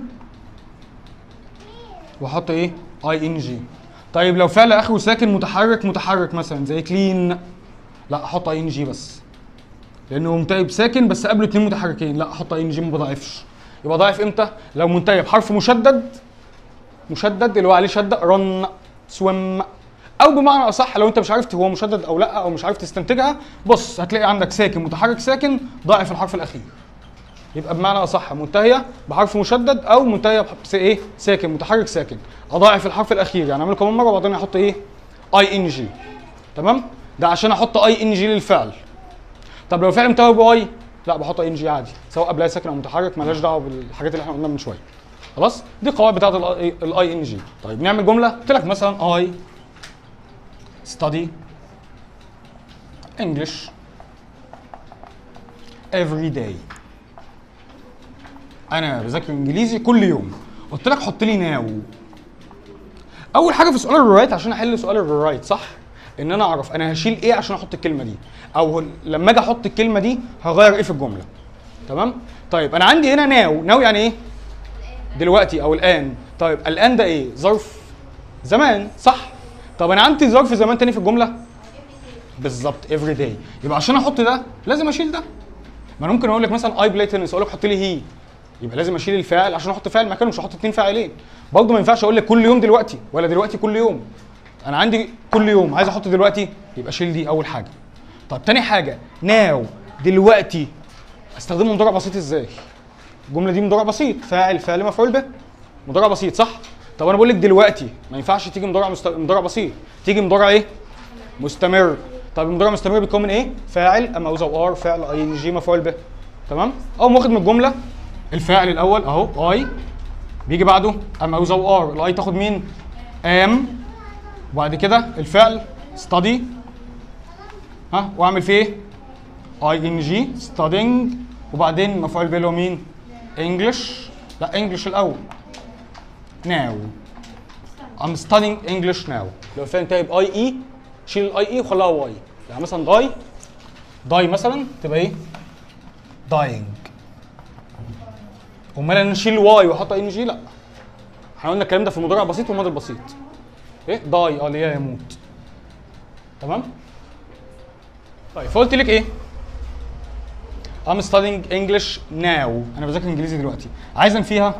واحط ايه اي ان جي طيب لو فعل اخره ساكن متحرك متحرك مثلا زي كلين لا احط اي ان جي بس لانه منتهي بساكن بس قبله اتنين متحركين لا احط اي ان جي ما بضاعفش يبقى ضاعف امتى لو منتهي بحرف مشدد مشدد اللي هو عليه شده رن سويم او بمعنى اصح لو انت مش عارف هو مشدد او لا او مش عارف تستنتجها بص هتلاقي عندك ساكن متحرك ساكن ضاعف الحرف الاخير يبقى بمعنى اصح منتهيه بحرف مشدد او منتهيه بحرف ايه ساكن متحرك ساكن اضاعف الحرف الاخير يعني اعمله كمان مره وبعدين احط ايه اي ان جي تمام ده عشان احط اي ان جي للفعل طب لو الفعل انتهى باي لا بحط اي ان جي عادي سواء قبلها ساكن او متحرك مالهاش دعوه بالحاجات اللي احنا قلناها من شويه خلاص دي القواعد بتاعت الاي ان جي طيب نعمل جمله قلت لك مثلا اي study English every day انا بذاكر انجليزي كل يوم قلت لك حط لي ناو اول حاجه في سؤال الرايت عشان احل سؤال الرايت صح ان انا اعرف انا هشيل ايه عشان احط الكلمه دي او هل- لما اجي احط الكلمه دي هغير ايه في الجمله تمام طيب انا عندي هنا ناو ناو يعني ايه دلوقتي او الان طيب الان ده ايه ظرف زمان صح طب انا عندي ظرف زمان تاني في الجمله بالظبط every day يبقى عشان احط ده لازم اشيل ده ما انا ممكن اقول لك مثلا اي بلاي تنس اقول لك حط لي هي يبقى لازم اشيل الفاعل عشان احط فاعل مكانه مش هحط اتنين فاعلين برضه ما ينفعش اقول لك كل يوم دلوقتي ولا دلوقتي كل يوم انا عندي كل يوم عايز احط دلوقتي يبقى شيل دي اول حاجه طب تاني حاجه ناو دلوقتي استخدمه مضارع بسيط ازاي الجمله دي مضارع بسيط فاعل فاعل مفعول به مضارع بسيط صح طب انا بقول لك دلوقتي ما ينفعش تيجي مضارع مست... مضارع بسيط تيجي مضارع ايه مستمر طب المضارع المستمر بيتكون من ايه فاعل اما اوزا ار فعل اي ان جي مفعول به تمام او واخد من الجمله الفاعل الاول اهو اي بيجي بعده اما اوزا ار الاي تاخد مين ام وبعد كده الفعل study ها واعمل فيه ايه اي ان جي studying وبعدين مفعول به اللي هو مين انجلش لا انجلش الاول now I'm studying English now لو الفعل انتهى باي اي شيل الاي اي وخليها واي يعني مثلا داي داي مثلا تبقى ايه dying امال انا اشيل واي واحط اي ان جي لا احنا قلنا الكلام ده في المضارع البسيط والماضي البسيط ايه داي اه اللي هي يموت تمام طيب فقلت لك ايه I'm studying English now انا بذاكر انجليزي دلوقتي عايزا فيها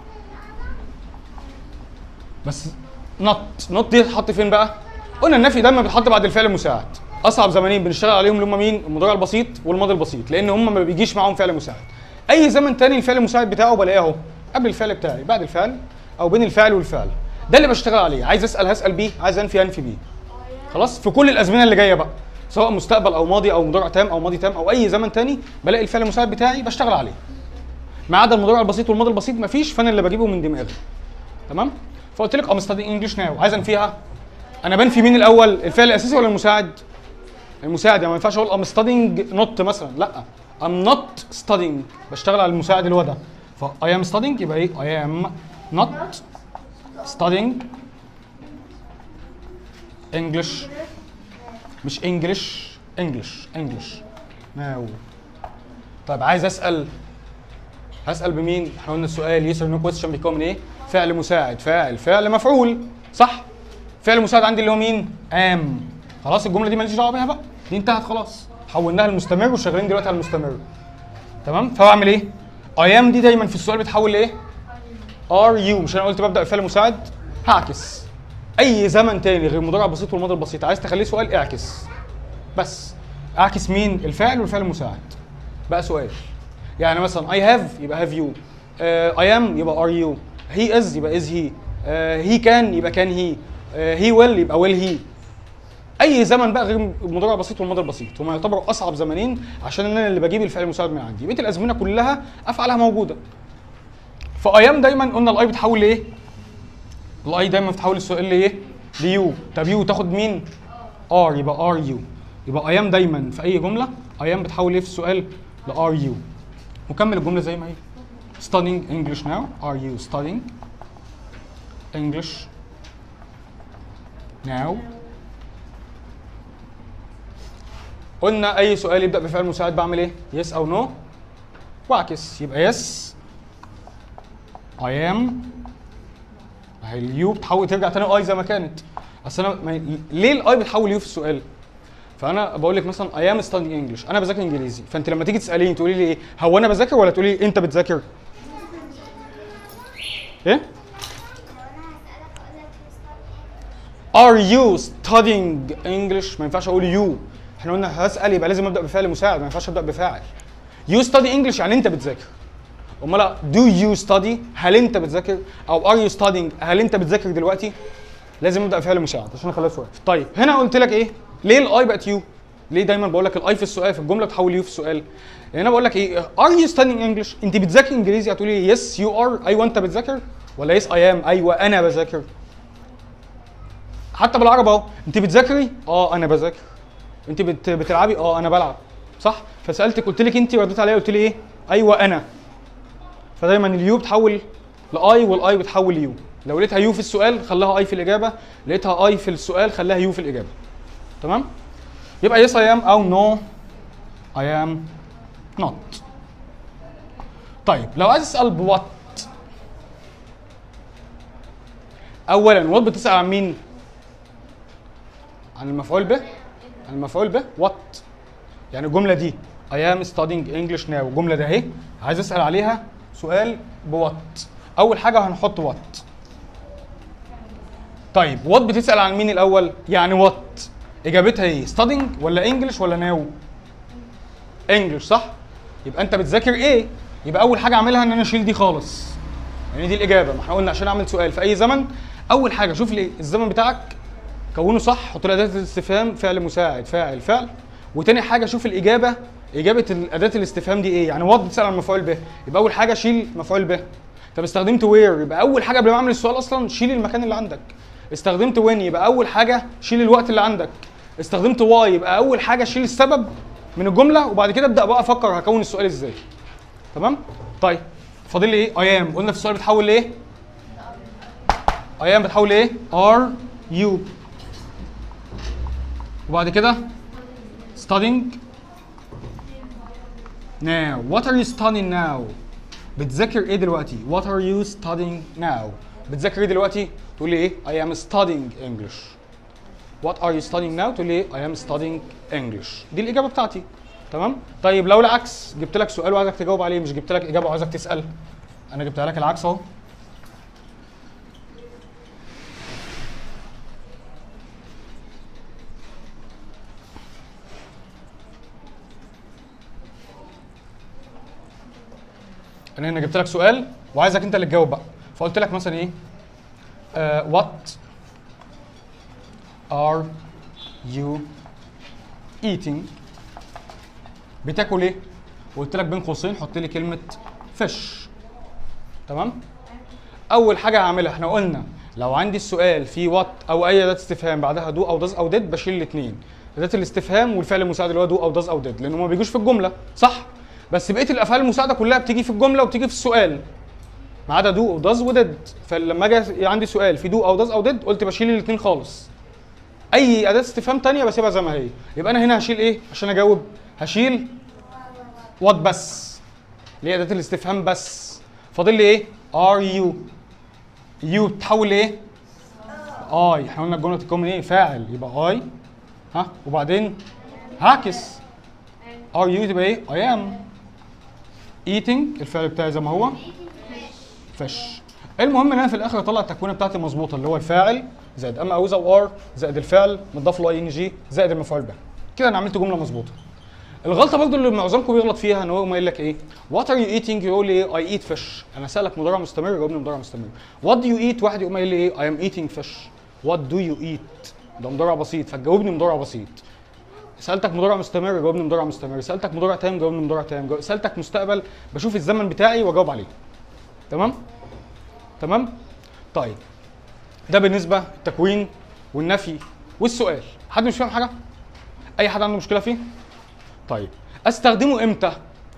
بس نوت نوت دي تتحط فين بقى قلنا النفي دايما بيتحط بعد الفعل المساعد اصعب زمانين بنشتغل عليهم اللي هم مين المضارع البسيط والماضي البسيط لان هم ما بيجيش معاهم فعل مساعد اي زمن تاني الفعل المساعد بتاعه بلاقيه اهو قبل الفعل بتاعي بعد الفعل او بين الفعل والفعل ده اللي بشتغل عليه عايز اسال هسال بيه عايز انفي انفي بيه خلاص في كل الازمنه اللي جايه بقى سواء مستقبل او ماضي او مضارع تام او ماضي تام او اي زمن تاني بلاقي الفعل المساعد بتاعي بشتغل عليه ما عدا المضارع البسيط والماضي البسيط مفيش فانا اللي بجيبه من دماغي تمام فقلت لك ام ستادي انجلش ناو عايز انفيها انا بنفي مين الاول الفعل الاساسي ولا المساعد المساعد يعني ما ينفعش اقول ام ستادينج نوت مثلا لا ام نوت ستادينج بشتغل على المساعد اللي هو ده ف I am studying يبقى ايه I am not studying English مش English English English now طيب عايز اسال هسال بمين؟ احنا قلنا السؤال يس اور نو كويستشن بيكون من ايه؟ فعل مساعد فاعل فعل مفعول صح؟ فعل مساعد عندي اللي هو مين؟ ام خلاص الجمله دي ماليش دعوه بيها بقى دي انتهت خلاص حولناها لمستمر وشغالين دلوقتي على المستمر تمام؟ فبعمل ايه؟ اي ام دي دايما في السؤال بتحول لايه؟ ار يو مش انا قلت ببدا بفعل مساعد؟ هعكس اي زمن تاني غير المضارع البسيط والماضي البسيط عايز تخليه سؤال اعكس بس اعكس مين؟ الفاعل والفعل المساعد بقى سؤال يعني مثلا I have يبقى have you uh, I am يبقى are you he is يبقى is he uh, he can يبقى can he uh, he will يبقى will he اي زمن بقى غير المضارع البسيط والماضي البسيط هما يعتبروا اصعب زمنين عشان انا اللي بجيب الفعل المساعد من عندي بقيه الازمنه كلها افعالها موجوده فايام دايما قلنا الاي بتحول لايه الاي دايما بتحول السؤال لايه ليو طب يو تاخد مين ار يبقى ار يو يبقى ايام دايما في اي جمله ايام بتحول ايه في السؤال لار يو وكمل الجمله زي ما هي studying English now are you studying English now قلنا اي سؤال يبدا بفعل مساعد بعمل ايه yes او no واعكس يبقى yes I am هي اليو بتحول ترجع تاني اي زي ما كانت اصل انا ما... ليه الاي بتحول يو في السؤال فانا بقول لك مثلا اي ام ستادينج انجلش انا بذاكر انجليزي فانت لما تيجي تساليني تقولي لي ايه هو انا بذاكر ولا تقولي انت بتذاكر ايه Are you studying English؟ ما ينفعش اقول you احنا قلنا هسال يبقى لازم ابدا بفعل مساعد ما ينفعش ابدا بفاعل You study English يعني انت بتذاكر امال لا do you study هل انت بتذاكر او are you studying هل انت بتذاكر دلوقتي لازم ابدا بفعل مساعد عشان اخليها سؤال طيب هنا قلت لك ايه ليه الاي بقت يو ليه دايما بقول لك الاي في السؤال في الجمله بتحول يو في السؤال يعني انا بقول لك ايه ار يو studying انجلش انت بتذاكر انجليزي هتقولي يس يو ار ايوه انت بتذاكر ولا يس اي ام ايوه انا بذاكر حتى بالعربي اهو انت بتذاكري اه انا بذاكر انت بت... بتلعبي اه انا بلعب صح فسالتك قلت لك انت ورديت عليا قلت لي ايه ايوه انا فدايما اليو بتحول لاي والاي بتحول يو لو لقيتها يو في السؤال خليها اي في الاجابه لقيتها اي في السؤال خليها يو في الاجابه تمام يبقى يس اي ام او نو اي ام نوت طيب لو عايز اسال بوات اولا وات بتسال عن مين عن المفعول به عن المفعول به وات يعني الجمله دي I am studying English now الجمله ده اهي عايز اسال عليها سؤال بوات اول حاجه هنحط وات طيب وات بتسال عن مين الاول يعني وات اجابتها ايه studying ولا انجلش ولا ناو انجلش صح يبقى انت بتذاكر ايه يبقى اول حاجه اعملها ان انا اشيل دي خالص يعني دي الاجابه ما احنا قلنا عشان اعمل سؤال في اي زمن اول حاجه شوف لي الزمن بتاعك كونه صح حط له اداه الاستفهام فعل مساعد فاعل فعل وتاني حاجه شوف الاجابه اجابه اداه الاستفهام دي ايه يعني وات بتسال عن مفعول به يبقى اول حاجه شيل مفعول به طب استخدمت وير يبقى اول حاجه قبل ما اعمل السؤال اصلا شيل المكان اللي عندك استخدمت وين يبقى اول حاجه شيل الوقت اللي عندك استخدمت واي يبقى اول حاجه شيل السبب من الجمله وبعد كده ابدا بقى افكر هكون السؤال ازاي تمام طيب فاضل لي ايه اي ام قلنا في السؤال بتحول لايه اي ام بتحول لايه ار يو وبعد كده studying now what are you studying now بتذاكر ايه دلوقتي what are you studying now بتذاكر ايه دلوقتي تقول لي ايه I am studying English what are you studying now تقول لي ايه I am studying English دي الاجابه بتاعتي تمام طيب لو العكس جبت لك سؤال وعايزك تجاوب عليه مش جبت لك اجابه وعايزك تسال انا جبتها لك العكس اهو انا هنا جبت لك سؤال وعايزك انت اللي تجاوب بقى فقلت لك مثلا ايه uh, what are you eating بتاكل ايه وقلت لك بين قوسين حط لي كلمه fish تمام اول حاجه هعملها احنا قلنا لو عندي السؤال فيه وات او اي اداه استفهام بعدها دو او داز او ديد بشيل الاثنين اداه الاستفهام والفعل المساعد اللي هو دو او داز او ديد لان ما بيجوش في الجمله صح بس بقيه الافعال المساعده كلها بتيجي في الجمله وبتيجي في السؤال ما عدا دو وداز وديد فلما اجي عندي سؤال في دو او داز او ديد قلت بشيل الاثنين خالص اي اداه استفهام تانية بسيبها زي ما هي يبقى انا هنا هشيل ايه عشان اجاوب هشيل وات بس اللي هي اداه الاستفهام بس فاضل لي ايه ار يو يو بتحول لايه اي احنا قلنا الجمله تتكون من ايه فاعل يبقى اي ها وبعدين هعكس ار يو تبقى ايه اي ام eating الفعل بتاعي زي ما هو فش المهم ان انا في الاخر اطلع التكوينه بتاعتي مظبوطه اللي هو الفاعل زائد ام او او ار زائد الفعل مضاف له اي ان جي زائد المفعول به كده انا عملت جمله مظبوطه الغلطه برضو اللي معظمكم بيغلط فيها ان هو يقوم قايل لك ايه وات ار يو ايتنج يقول لي ايه اي ايت فيش انا سالك مضارع مستمر جاوبني مضارع مستمر وات دو يو ايت واحد يقوم قايل لي ايه اي ام ايتنج فيش وات دو يو ايت ده مضارع بسيط فتجاوبني مضارع بسيط سالتك مضارع مستمر جاوبني مضارع مستمر سالتك مضارع تام جاوبني مضارع تام جو- سالتك مستقبل بشوف الزمن بتاعي واجاوب عليه تمام تمام طيب ده بالنسبه التكوين والنفي والسؤال حد مش فاهم حاجه اي حد عنده مشكله فيه طيب استخدمه امتى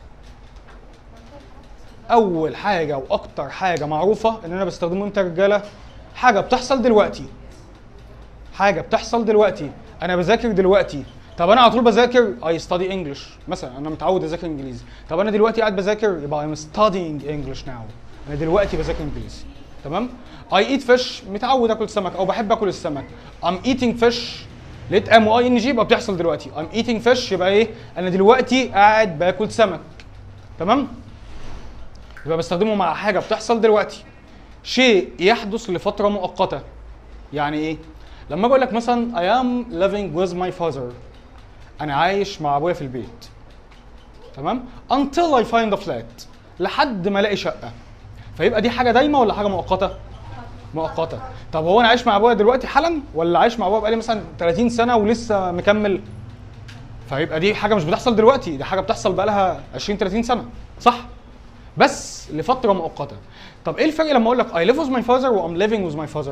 اول حاجه واكتر حاجه معروفه ان انا بستخدمه امتى يا رجاله حاجه بتحصل دلوقتي حاجه بتحصل دلوقتي انا بذاكر دلوقتي طب انا على طول بذاكر اي ستادي انجلش مثلا انا متعود اذاكر انجليزي طب انا دلوقتي قاعد بذاكر يبقى I'm studying English now انا دلوقتي بذاكر انجليزي تمام I eat fish متعود اكل سمك او بحب اكل السمك I'm eating fish لقيت ام واي ان جي يبقى بتحصل دلوقتي I'm eating fish يبقى ايه انا دلوقتي قاعد باكل سمك تمام يبقى بستخدمه مع حاجه بتحصل دلوقتي شيء يحدث لفتره مؤقته يعني ايه لما اجي اقول لك مثلا I am living with my father انا عايش مع ابويا في البيت تمام until I find a flat لحد ما الاقي شقه فيبقى دي حاجه دايمه ولا حاجه مؤقته مؤقته طب هو انا عايش مع ابويا دلوقتي حالا ولا عايش مع ابويا بقالي مثلا 30 سنه ولسه مكمل فيبقى دي حاجه مش بتحصل دلوقتي دي حاجه بتحصل بقالها 20 30 سنه صح بس لفتره مؤقته طب ايه الفرق لما اقول لك I live with my father و I'm living with my father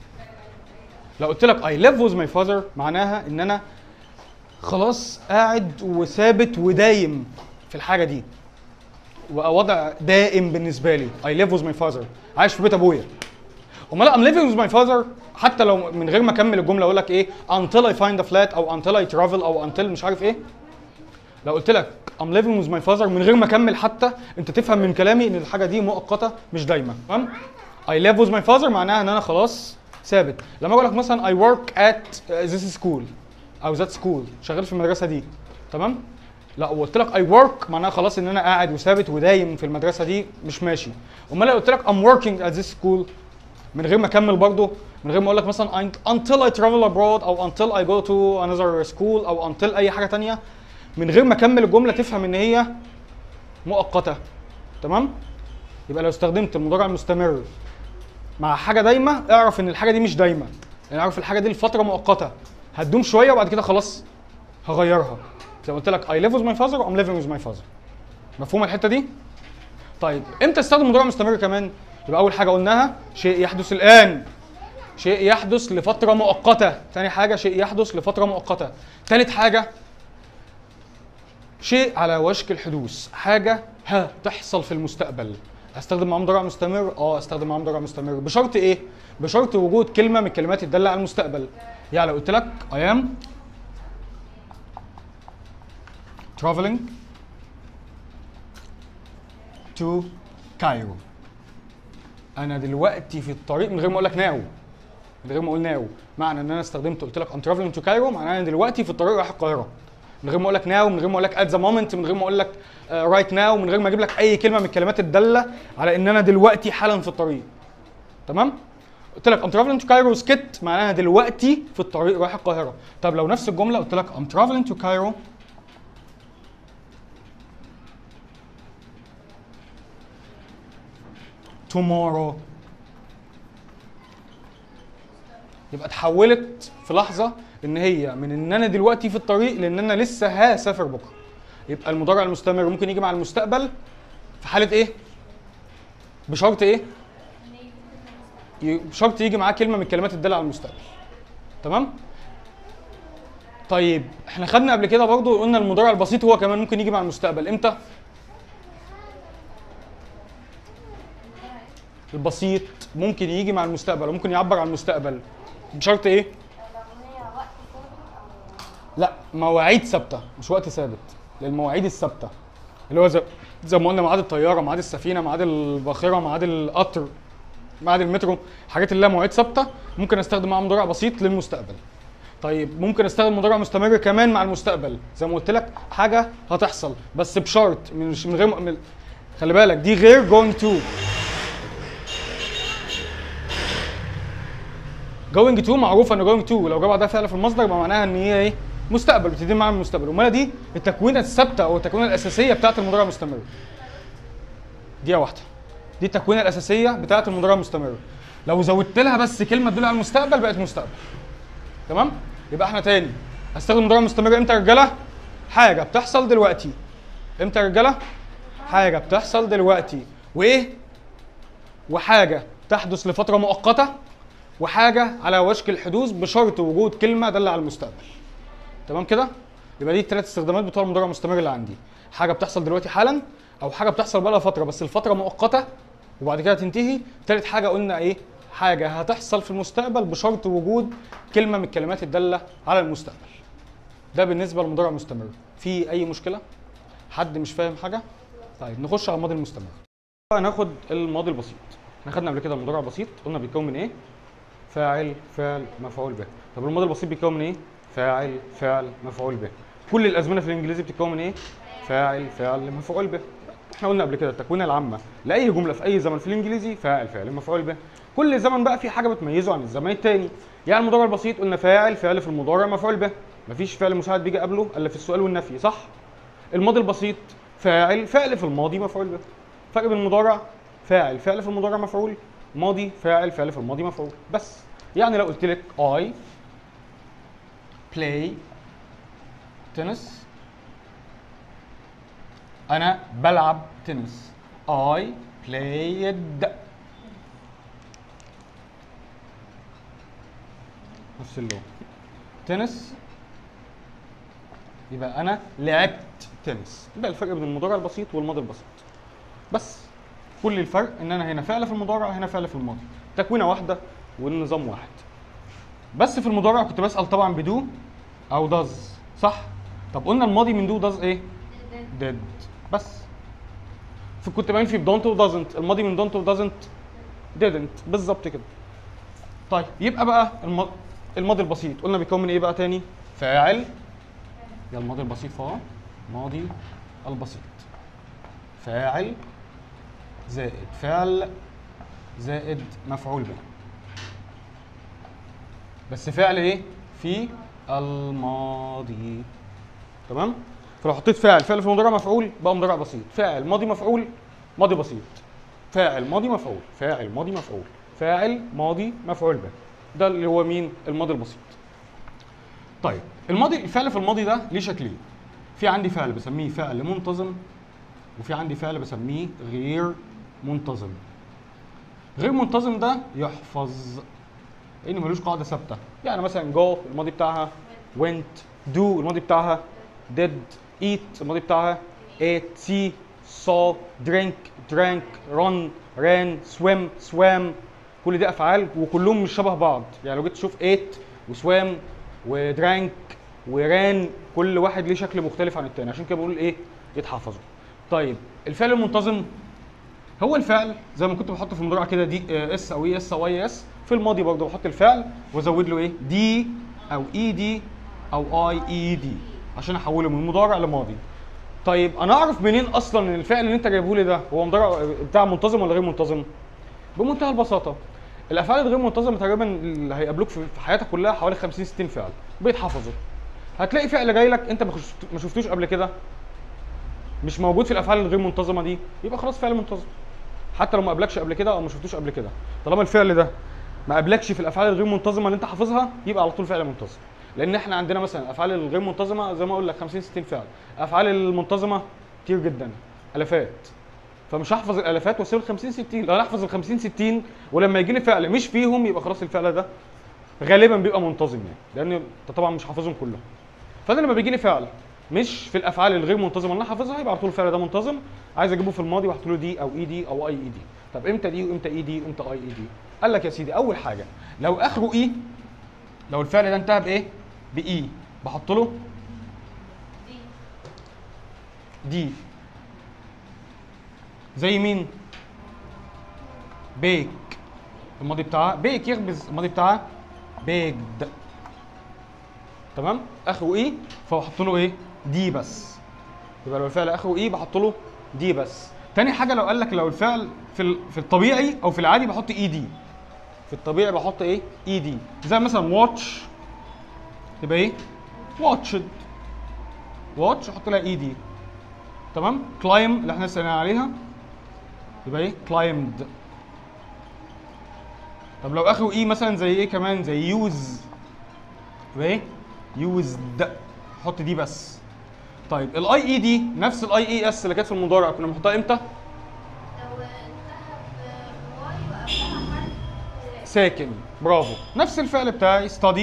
لو قلت لك I live with my father معناها ان انا خلاص قاعد وثابت ودايم في الحاجه دي وبقى وضع دائم بالنسبه لي I live with my father عايش في بيت ابويا امال I'm living with my father حتى لو من غير ما اكمل الجمله اقول لك ايه until I find a flat او until I travel او until مش عارف ايه لو قلت لك I'm living with my father من غير ما اكمل حتى انت تفهم من كلامي ان الحاجه دي مؤقته مش دايما تمام I live with my father معناها ان انا خلاص ثابت لما اقول لك مثلا I work at this school او that school شغال في المدرسه دي تمام لا وقلت لك I work معناها خلاص ان انا قاعد وثابت ودايم في المدرسه دي مش ماشي امال لو قلت لك I'm working at this school من غير ما اكمل برضه من غير ما اقول لك مثلا until I travel abroad او until I go to another school او until اي حاجه تانية من غير ما اكمل الجمله تفهم ان هي مؤقته تمام يبقى لو استخدمت المضارع المستمر مع حاجه دايمه اعرف ان الحاجه دي مش دايمه يعني اعرف الحاجه دي لفتره مؤقته هتدوم شويه وبعد كده خلاص هغيرها زي ما قلت لك I live with my father I'm living with my father مفهوم الحته دي طيب امتى استخدم مضارع مستمر كمان يبقى اول حاجه قلناها شيء يحدث الان شيء يحدث لفتره مؤقته ثاني حاجه شيء يحدث لفتره مؤقته ثالث حاجه شيء على وشك الحدوث حاجه ها تحصل في المستقبل استخدم معاه مضارع مستمر اه استخدم معاه مضارع مستمر بشرط ايه بشرط وجود كلمه من الكلمات الداله على المستقبل يعني لو قلت لك I am traveling to Cairo انا دلوقتي في الطريق من غير ما اقول لك ناو من غير ما اقول ناو معنى ان انا استخدمت قلت لك I'm traveling to Cairo معناه انا دلوقتي في الطريق رايح القاهره من غير ما اقول لك ناو من غير ما اقول لك at the moment من غير ما اقول لك رايت ناو من غير ما اجيب لك اي كلمه من الكلمات الداله على ان انا دلوقتي حالا في الطريق تمام قلت لك I'm traveling to Cairo سكت معناها دلوقتي في الطريق رايح القاهره طب لو نفس الجمله قلت لك I'm traveling to Cairo tomorrow يبقى اتحولت في لحظه ان هي من ان انا دلوقتي في الطريق لان انا لسه هسافر بكره يبقى المضارع المستمر ممكن يجي مع المستقبل في حاله ايه بشرط ايه ي- بشرط يجي معاه كلمه من الكلمات الداله على المستقبل تمام طيب احنا خدنا قبل كده برضو قلنا المضارع البسيط هو كمان ممكن يجي مع المستقبل امتى البسيط ممكن يجي مع المستقبل وممكن يعبر عن المستقبل بشرط ايه
الأغنية وقت ثابت أو
لا مواعيد ثابته مش وقت ثابت للمواعيد الثابته اللي هو زي, زي ما قلنا ميعاد الطياره ميعاد السفينه ميعاد الباخره ميعاد القطر ميعاد المترو حاجات اللي لها مواعيد ثابته ممكن استخدم معاها مضارع بسيط للمستقبل طيب ممكن استخدم مضارع مستمر كمان مع المستقبل زي ما قلت لك حاجه هتحصل بس بشرط مش من غير من خلي بالك دي غير going to جوينج تو معروفه ان جوينج تو لو جه بعدها فعل في المصدر يبقى معناها ان هي ايه مستقبل بتدي معنى المستقبل امال دي التكوينه الثابته او التكوينه الاساسيه بتاعه المضارع المستمر دقيقه واحده دي التكوينه الاساسيه بتاعه المضارع المستمر لو زودت لها بس كلمه تدل على المستقبل بقت مستقبل تمام يبقى احنا تاني هستخدم مضارع مستمر امتى يا رجاله حاجه بتحصل دلوقتي امتى يا رجاله حاجه بتحصل دلوقتي وايه وحاجه تحدث لفتره مؤقته وحاجه على وشك الحدوث بشرط وجود كلمه دل على المستقبل تمام كده يبقى دي الثلاث استخدامات بتوع المضارع المستمر اللي عندي حاجه بتحصل دلوقتي حالا او حاجه بتحصل بقى لها فتره بس الفتره مؤقته وبعد كده تنتهي ثالث حاجه قلنا ايه حاجه هتحصل في المستقبل بشرط وجود كلمه من الكلمات الداله على المستقبل ده بالنسبه للمضارع المستمر في اي مشكله حد مش فاهم حاجه طيب نخش على الماضي المستمر هناخد الماضي البسيط احنا خدنا قبل كده المضارع البسيط قلنا بيتكون من ايه فاعل فعل مفعول به طب الماضي البسيط بيتكون من ايه فاعل فعل مفعول به كل الازمنه في الانجليزي بتتكون من ايه فاعل فعل مفعول به احنا قلنا قبل كده التكوينه العامه لاي جمله في اي زمن في الانجليزي فاعل فعل مفعول به كل زمن بقى في حاجه بتميزه عن الزمن التاني يعني المضارع البسيط قلنا فاعل فعل في المضارع مفعول به مفيش فعل مساعد بيجي قبله الا في السؤال والنفي صح الماضي البسيط فاعل فعل في الماضي مفعول به فرق بين المضارع فاعل فعل في المضارع مفعول ماضي فاعل فعل في الماضي مفعول بس يعني لو قلت لك I play tennis أنا بلعب تنس I played نفس اللون تنس يبقى أنا لعبت تنس يبقى الفرق بين المضارع البسيط والماضي البسيط بس كل الفرق ان انا هنا فعل في المضارع هنا فعل في الماضي تكوينه واحده والنظام واحد بس في المضارع كنت بسال طبعا بدو او داز صح طب قلنا الماضي من دو داز ايه ديد بس في كنت باين في دونت ودازنت الماضي من دونت ودازنت ديدنت بالظبط كده طيب يبقى بقى الم- الماضي البسيط قلنا بيكون من ايه بقى تاني فاعل يا الماضي البسيط فهو ماضي البسيط فاعل زائد فعل زائد مفعول به بس فعل ايه في الماضي تمام فلو حطيت فاعل فعل في مضارع مفعول بقى مضارع بسيط فاعل ماضي مفعول ماضي بسيط فاعل ماضي مفعول فاعل ماضي مفعول فاعل ماضي مفعول به ده اللي هو مين الماضي البسيط طيب الماضي الفعل في الماضي ده ليه شكلين في عندي فعل بسميه فعل منتظم وفي عندي فعل بسميه غير منتظم غير منتظم ده يحفظ لان ملوش قاعده ثابته يعني مثلا جو الماضي بتاعها went do الماضي بتاعها did eat الماضي بتاعها ate see saw drink drank run ran swim swam كل دي افعال وكلهم مش شبه بعض يعني لو جيت تشوف ate وسوام ودرانك وران كل واحد ليه شكل مختلف عن التاني عشان كده بقول ايه يتحفظوا طيب الفعل المنتظم هو الفعل زي ما كنت بحط في المضارع كده دي آه، اس او اي اس او اي اس في الماضي برضه بحط الفعل وازود له ايه دي او اي دي او اي اي دي عشان احوله من مضارع لماضي طيب انا اعرف منين اصلا ان الفعل اللي انت جايبه لي ده هو مضارع بتاع منتظم ولا غير منتظم بمنتهى البساطه الافعال الغير منتظمه تقريبا اللي هيقابلوك في في حياتك كلها حوالي 50 60 فعل بيتحفظوا هتلاقي فعل جاي لك انت ما خشت- ما شفتوش قبل كده مش موجود في الافعال الغير منتظمه دي يبقى خلاص فعل منتظم حتى لو ما قابلكش قبل كده او ما شفتوش قبل كده طالما الفعل ده ما قابلكش في الافعال الغير منتظمه اللي انت حافظها يبقى على طول فعل منتظم لان احنا عندنا مثلا الافعال الغير منتظمه زي ما اقول لك 50 60 فعل الافعال المنتظمه كتير جدا الافات فمش هحفظ الالافات واسيب ال 50 60 لو انا احفظ ال 50 60 ولما يجي لي فعل مش فيهم يبقى خلاص الفعل ده غالبا بيبقى منتظم يعني لان انت طبعا مش حافظهم كلهم فانا لما بيجي لي فعل مش في الافعال الغير منتظمه اللي انا حافظها يبقى على طول الفعل ده منتظم عايز اجيبه في الماضي واحط له دي او اي دي او اي اي دي طب امتى دي وامتى اي دي وامتى اي اي دي قال لك يا سيدي اول حاجه لو اخره اي لو الفعل ده انتهى بايه باي بحط له دي زي مين بيك الماضي بتاعها بيك يخبز الماضي بتاعها بيكد تمام اخره ايه فبحط له ايه دي بس يبقى لو الفعل اخره ايه بحط له دي بس تاني حاجه لو قال لك لو الفعل في ال- في الطبيعي او في العادي بحط اي دي في الطبيعي بحط ايه اي دي زي مثلا واتش يبقى ايه واتشد واتش احط لها اي دي تمام كلايم اللي احنا لسه قايلين عليها يبقى ايه كلايمد طب لو اخره اي مثلا زي ايه كمان زي يوز يبقى ايه يوزد حط دي بس طيب الاي اي دي نفس الاي اي اس اللي كانت في المضارع كنا بنحطها امتى
لو انتهى بواي وقبلها حرف
ساكن برافو نفس الفعل بتاعي study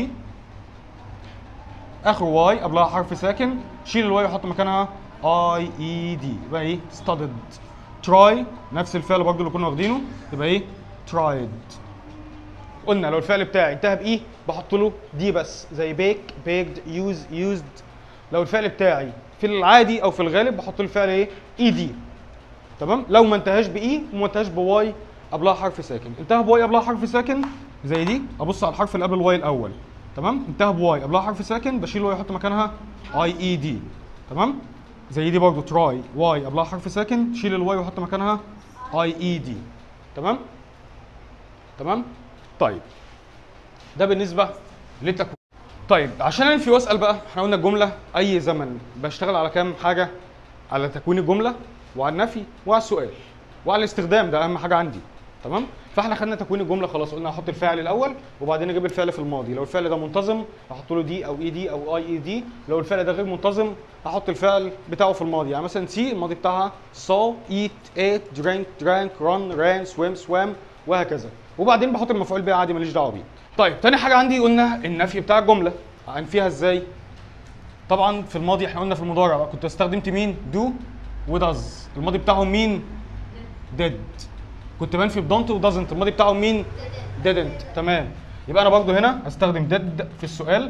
اخره واي قبلها حرف ساكن شيل الواي وحط مكانها اي اي دي يبقى ايه studied try نفس الفعل برضه اللي كنا واخدينه يبقى ايه tried قلنا لو الفعل بتاعي انتهى بايه بحط له دي بس زي بيك بيكد يوز يوزد لو الفعل بتاعي في العادي او في الغالب بحط له الفعل ايه اي دي تمام لو ما انتهاش باي وما انتهاش بواي قبلها حرف ساكن انتهى بواي قبلها حرف ساكن زي دي ابص على الحرف اللي قبل الواي الاول تمام انتهى بواي قبلها حرف ساكن بشيل واي احط مكانها اي اي دي تمام زي دي برضو تراي واي قبلها حرف ساكن شيل الواي وحط مكانها اي اي دي تمام تمام طيب ده بالنسبه للتكوين طيب عشان انفي واسال بقى احنا قلنا الجمله اي زمن بشتغل على كام حاجه على تكوين الجمله وعلى النفي وعلى السؤال وعلى الاستخدام ده اهم حاجه عندي تمام فاحنا خدنا تكوين الجمله خلاص قلنا هحط الفاعل الاول وبعدين اجيب الفعل في الماضي لو الفعل ده منتظم هحط له دي او اي دي او اي اي دي لو الفعل ده غير منتظم هحط الفعل بتاعه في الماضي يعني مثلا سي الماضي بتاعها saw eat ate drank drank run ran swim swam وهكذا وبعدين بحط المفعول به عادي ماليش دعوه بيه طيب تاني حاجه عندي قلنا النفي بتاع الجمله هنفيها ازاي طبعا في الماضي احنا قلنا في المضارع بقى كنت استخدمت مين دو وداز الماضي بتاعهم مين ديد كنت بنفي بدونت ودازنت الماضي بتاعهم مين didn't تمام يبقى انا برضو هنا هستخدم did في السؤال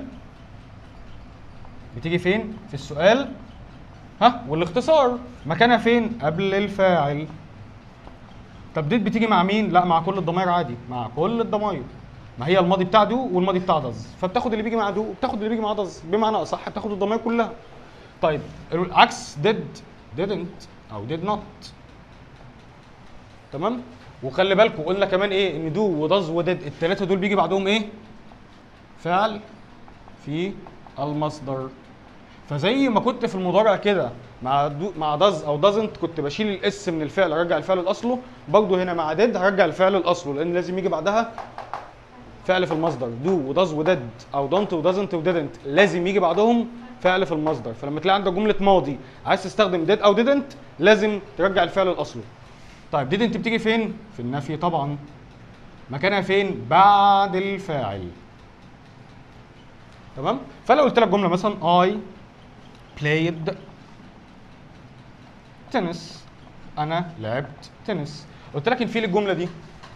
بتيجي فين في السؤال ها والاختصار مكانها فين قبل الفاعل طب ديد بتيجي مع مين لا مع كل الضمائر عادي مع كل الضمائر ما هي الماضي بتاع دو والماضي بتاع داز فبتاخد اللي بيجي مع دو وبتاخد اللي بيجي مع داز بمعنى اصح بتاخد الضمائر كلها طيب العكس did didn't او did not تمام وخلي بالكم قلنا كمان ايه ان دو وداز وديد الثلاثه دول بيجي بعدهم ايه فعل في المصدر فزي ما كنت في المضارع كده مع دو مع داز او دازنت كنت بشيل الاس من الفعل ارجع الفعل لاصله برضه هنا مع ديد هرجع الفعل لاصله لان لازم يجي بعدها فعل في المصدر دو وداز وديد او دونت ودازنت وديدنت لازم يجي بعدهم فعل في المصدر فلما تلاقي عندك جمله ماضي عايز تستخدم ديد او ديدنت لازم ترجع الفعل لاصله طيب ديدنت بتيجي فين في النفي طبعا مكانها فين بعد الفاعل تمام فلو قلت لك جمله مثلا I played تنس انا لعبت تنس قلت لك انفي لي الجمله دي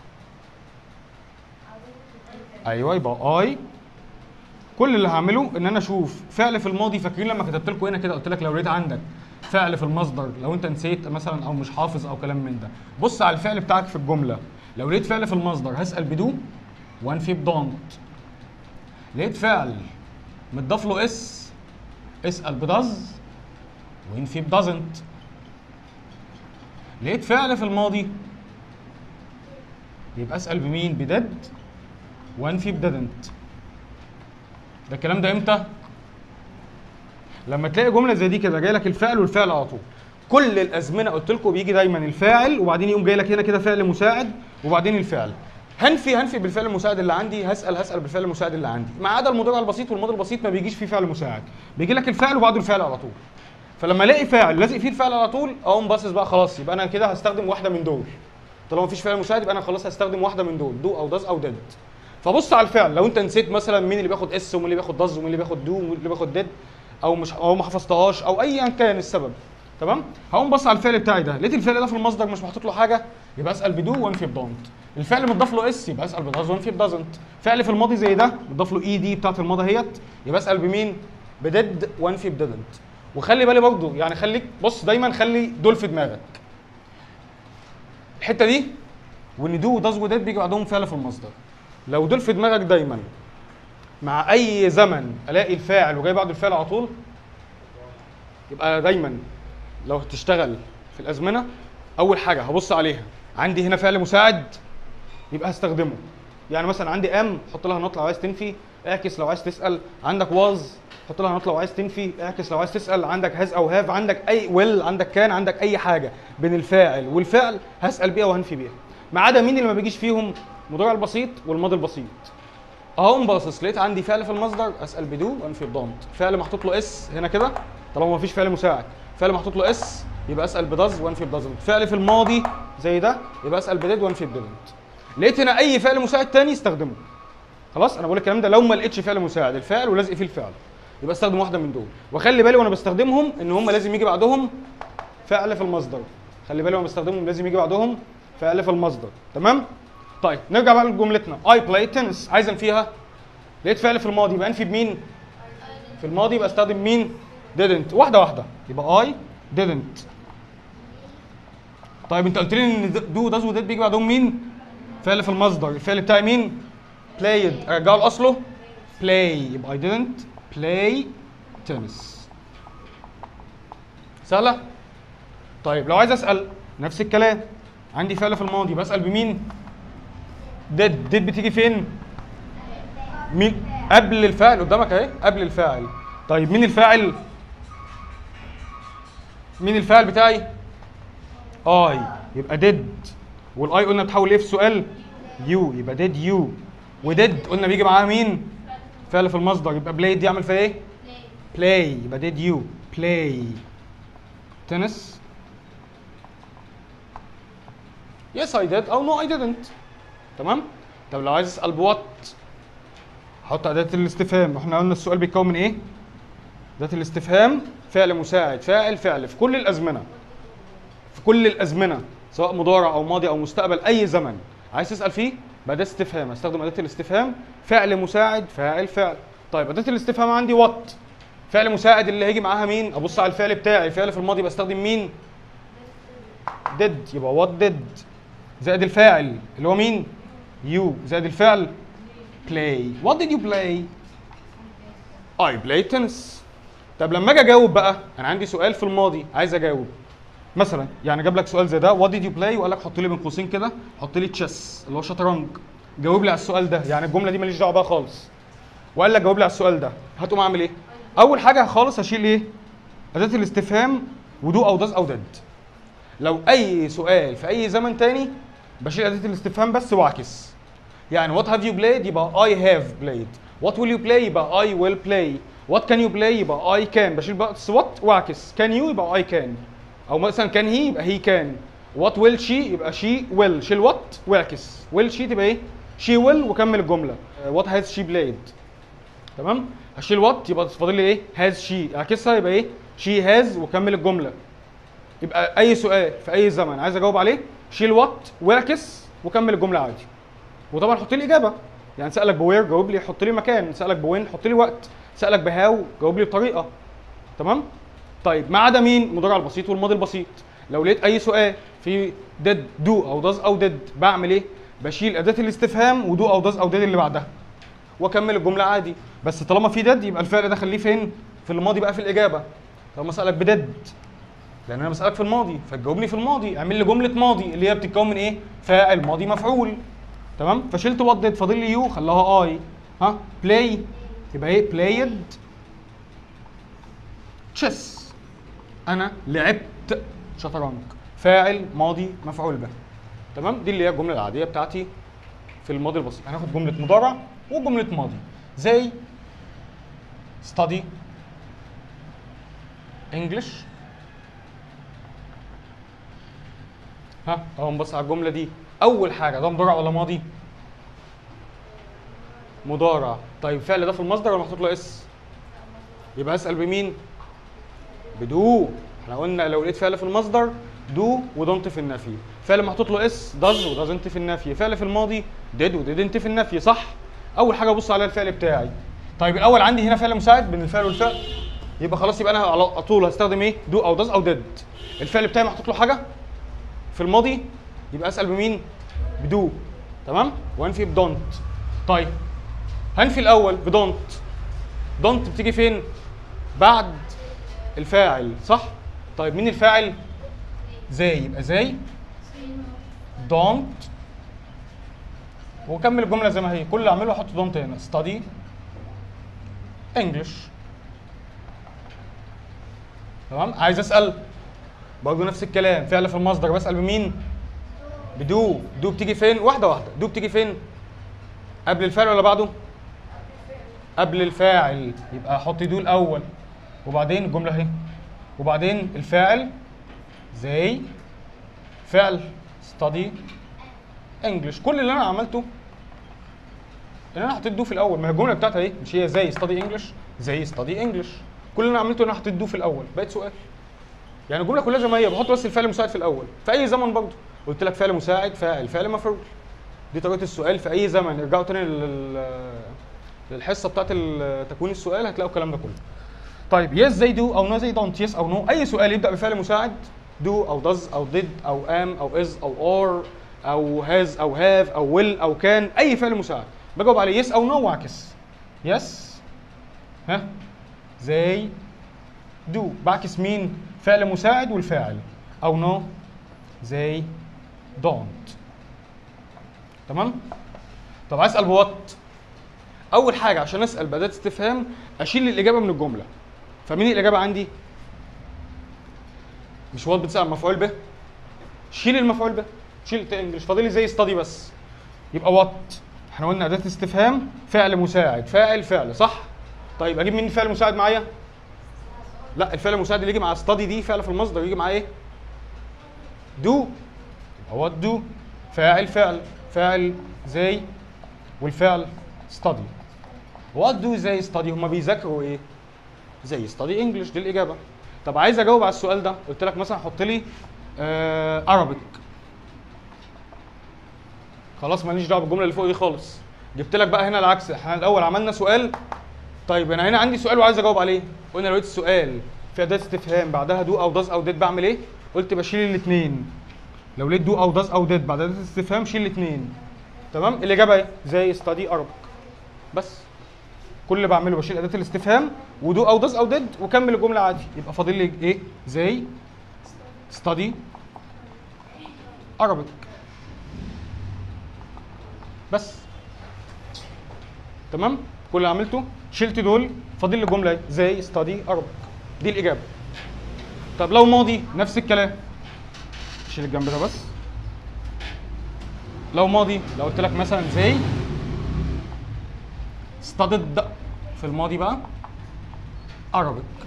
ايوه يبقى اي كل اللي هعمله ان انا اشوف فعل في الماضي فاكرين لما كتبت لكم هنا كده قلت لك لو لقيت عندك فعل في المصدر لو انت نسيت مثلا او مش حافظ او كلام من ده بص على الفعل بتاعك في الجمله لو لقيت فعل في المصدر هسال بدو وانفي بدونت لقيت فعل متضاف له اس اسال بداز وانفي بدازنت لقيت فعل في الماضي يبقى اسال بمين بدد وانفي بددنت ده الكلام ده امتى لما تلاقي جمله زي دي كده جاي لك الفعل والفعل على طول كل الازمنه قلت لكم بيجي دايما الفاعل وبعدين يقوم جاي لك هنا كده فعل مساعد وبعدين الفعل هنفي هنفي بالفعل المساعد اللي عندي هسال هسال بالفعل المساعد اللي عندي ما عدا المضارع البسيط والماضي البسيط ما بيجيش فيه فعل مساعد بيجي لك الفعل وبعده الفعل على طول فلما الاقي فاعل لازق فيه الفعل على طول اقوم باصص بقى خلاص يبقى انا كده هستخدم واحده من دول طالما مفيش فعل مساعد يبقى انا خلاص هستخدم واحده من دول دو او داز او ديد فبص على الفعل لو انت نسيت مثلا مين اللي بياخد اس ومين اللي بياخد داز ومين اللي بياخد دو ومين اللي بياخد ديد او مش او ما حفظتهاش او ايا كان السبب تمام هقوم بص على الفعل بتاعي ده لقيت الفعل ده في المصدر مش محطوط له حاجه يبقى اسال بدو وانفي بدونت الفعل متضاف له اس يبقى اسال بداز وانفي بدازنت فعل في الماضي زي ده متضاف له اي دي بتاعت الماضي اهيت يبقى اسال بمين بديد وانفي بديدنت وخلي بالي برضو يعني خليك بص دايما خلي دول في دماغك الحته دي وان دو وداز وديد بيجي بعدهم فعل في المصدر لو دول في دماغك دايما مع اي زمن الاقي الفاعل وجاي بعد الفعل على طول يبقى دايما لو هتشتغل في الازمنه اول حاجه هبص عليها عندي هنا فعل مساعد يبقى هستخدمه يعني مثلا عندي ام حط لها نوت لو عايز تنفي اعكس لو عايز تسال عندك واز حط لها نوت لو عايز تنفي اعكس لو عايز تسال عندك هاز او هاف عندك اي ويل عندك كان عندك اي حاجه بين الفاعل والفعل هسال بيها وهنفي بيها ما عدا مين اللي ما بيجيش فيهم المضارع البسيط والماضي البسيط اهو باصص لقيت عندي فعل في المصدر اسال بدو وانفي بدونت فعل محطوط له اس هنا كده طالما ما فيش فعل مساعد فعل محطوط له اس يبقى اسال بداز وانفي بدازنت فعل في الماضي زي ده يبقى اسال بديد وانفي بديدنت لقيت هنا اي فعل مساعد تاني استخدمه خلاص انا بقول الكلام ده لو ما لقيتش فعل مساعد الفاعل ولازق فيه الفعل يبقى استخدم واحده من دول واخلي بالي وانا بستخدمهم ان هم لازم يجي بعدهم فعل في المصدر خلي بالي وانا بستخدمهم لازم يجي بعدهم فعل في المصدر تمام طيب نرجع بقى لجملتنا اي بلاي تنس عايز انفيها لقيت فعل في الماضي يبقى انفي بمين في الماضي يبقى استخدم مين didn't واحده واحده يبقى I didn't طيب انت قلت لي ان دو داز وديد بيجي بعدهم مين فعل في المصدر الفعل بتاعي مين played ارجعه لاصله play يبقى I didn't play tennis سهله طيب لو عايز اسال نفس الكلام عندي فعل في الماضي بسال بمين did did بتيجي فين مين قبل الفاعل قدامك اهي قبل الفاعل طيب مين الفاعل مين الفاعل بتاعي اي يبقى ديد والاي قلنا بتحول ايه في السؤال يو يبقى ديد يو وديد قلنا بيجي معاها مين فعل في المصدر يبقى بلاي دي يعمل فيها ايه بلاي يبقى ديد يو بلاي تنس يس اي ديد او نو اي didn't تمام طب لو عايز اسال بوات حط اداه الاستفهام احنا قلنا السؤال بيتكون من ايه اداه الاستفهام فعل مساعد فاعل فعل في كل الازمنه في كل الازمنه سواء مضارع او ماضي او مستقبل اي زمن عايز تسال فيه باداه استفهام استخدم اداه الاستفهام فعل مساعد فاعل فعل طيب اداه الاستفهام عندي وات فعل مساعد اللي هيجي معاها مين ابص على الفعل بتاعي فعل في الماضي بستخدم مين did يبقى what did زائد الفاعل اللي هو مين you زائد الفعل play what did you play I played tennis طب لما اجي اجاوب بقى انا عندي سؤال في الماضي عايز اجاوب مثلا يعني جاب لك سؤال زي ده what did you play وقال لك حط لي بين قوسين كده حط لي تشيس اللي هو شطرنج جاوب لي على السؤال ده يعني الجمله دي ماليش دعوه بيها خالص وقال لك جاوب لي على السؤال ده هتقوم اعمل ايه اول حاجه خالص هشيل ايه اداه الاستفهام ودو او داز او ديد لو اي سؤال في اي زمن تاني بشيل اداه الاستفهام بس واعكس يعني what have you played يبقى I have played what will you play يبقى I will play what can you play يبقى I can بشيل بس what واعكس can you يبقى I can او مثلا can he يبقى he can what will she يبقى she will شيل what واعكس will she تبقى ايه she will وكمل الجمله what has she played تمام هشيل what يبقى فاضل لي ايه has she اعكسها يبقى ايه she has وكمل الجمله يبقى اي سؤال في اي زمن عايز اجاوب عليه شيل وات واعكس وكمل الجمله عادي وطبعا حط لي اجابه يعني سالك بوير جاوب لي حط لي مكان سالك بوين حط لي وقت سالك بهاو جاوب لي بطريقه تمام طيب ما عدا مين المضارع البسيط والماضي البسيط لو لقيت اي سؤال في ديد دو او داز او ديد بعمل ايه بشيل اداه الاستفهام ودو او داز او ديد اللي بعدها واكمل الجمله عادي بس طالما في ديد يبقى الفعل ده خليه فين في الماضي بقى في الاجابه طالما اسالك بديد لان انا بسالك في الماضي فتجاوبني في الماضي اعمل لي جمله ماضي اللي هي بتتكون من ايه فاعل ماضي مفعول تمام فشلت وات ديد فاضل لي يو خلاها اي ها بلاي يبقى ايه بلايد تشيس انا لعبت شطرنج فاعل ماضي مفعول به تمام دي اللي هي الجمله العاديه بتاعتي في الماضي البسيط هناخد جمله مضارع وجمله ماضي زي study English ها اهو نبص على الجمله دي اول حاجه ده مضارع ولا ماضي مضارع طيب الفعل ده في المصدر ولا محطوط له اس يبقى اسال بمين بدو احنا قلنا لو لقيت فعل في المصدر دو ودونت في النفي فعل محطوط له اس داز ودازنت في النفي فعل في الماضي ديد وديدنت في النفي صح اول حاجه ابص عليها الفعل بتاعي طيب الاول عندي هنا فعل مساعد بين الفعل والفعل يبقى خلاص يبقى انا على طول هستخدم ايه دو او داز او ديد الفعل بتاعي محطوط له حاجه في الماضي يبقى اسال بمين بدو تمام وانفي بدونت طيب هنفي الاول بدونت دونت بتيجي فين بعد الفاعل صح طيب مين الفاعل زي يبقى زي don't وكمل الجمله زي ما هي كل اللي اعمله احط don't هنا study English تمام عايز اسال برضه نفس الكلام فعل في المصدر بسال بمين بدو دو بتيجي فين واحده واحده دو بتيجي فين قبل الفعل ولا بعده قبل الفاعل يبقى احط دو الاول وبعدين الجمله اهي وبعدين الفاعل زي فعل study انجلش كل اللي انا عملته ان انا حطيت دو في الاول ما هي الجمله بتاعتها ايه مش هي زي study انجلش زي study انجلش كل اللي انا عملته ان انا حطيت دو في الاول بقت سؤال يعني الجمله كلها زي ما هي بحط بس الفعل المساعد في الاول في اي زمن برضه قلت لك فعل مساعد فاعل فعل مفعول دي طريقه السؤال في اي زمن ارجعوا تاني لل- للحصه بتاعت ال- تكوين السؤال هتلاقوا الكلام ده كله طيب يس زي دو او نو زي دونت يس او نو اي سؤال يبدا بفعل مساعد دو او داز او ديد او ام او از او اور او هاز او هاف او ويل او كان اي فعل مساعد بجاوب عليه يس او نو واعكس يس ها زي دو بعكس مين فعل مساعد والفاعل او نو زي دونت تمام طب عايز اسال بوات اول حاجه عشان اسال باداه استفهام اشيل الاجابه من الجمله فمين الاجابه عندي مش وات بتسال مفعول به شيل المفعول به شيل انجلش فاضل لي زي استادي بس يبقى وات احنا قلنا اداه استفهام فعل مساعد فاعل فعل صح طيب اجيب مين فعل مساعد معايا لا الفعل المساعد اللي يجي مع استادي دي فعل في المصدر يجي معاه ايه دو يبقى وات دو فاعل فعل فاعل زي والفعل ستادي وات دو زي ستادي هما بيذاكروا ايه زي ستادي انجلش دي الاجابه طب عايز اجاوب على السؤال ده قلت لك مثلا حط لي ارابيك خلاص ماليش دعوه بالجمله اللي فوق دي خالص جبت لك بقى هنا العكس احنا الاول عملنا سؤال طيب انا هنا عندي سؤال وعايز اجاوب عليه قلنا لو لقيت السؤال في اداه استفهام بعدها دو او داز او ديد بعمل ايه قلت بشيل الاثنين لو لقيت دو او داز او ديد بعد اداه استفهام شيل الاثنين تمام الاجابه ايه زي ستادي ارابيك بس كل اللي بعمله بشيل اداه الاستفهام ودو او داز او ديد وكمل الجمله عادي يبقى فاضل لي ايه زي ستادي ارابيك بس تمام كل اللي عملته شلت دول فاضل لي جمله إيه؟ زي ستادي ارابيك دي الاجابه طب لو ماضي نفس الكلام شيل الجنب ده بس لو ماضي لو قلت لك مثلا زي studied في الماضي بقى Arabic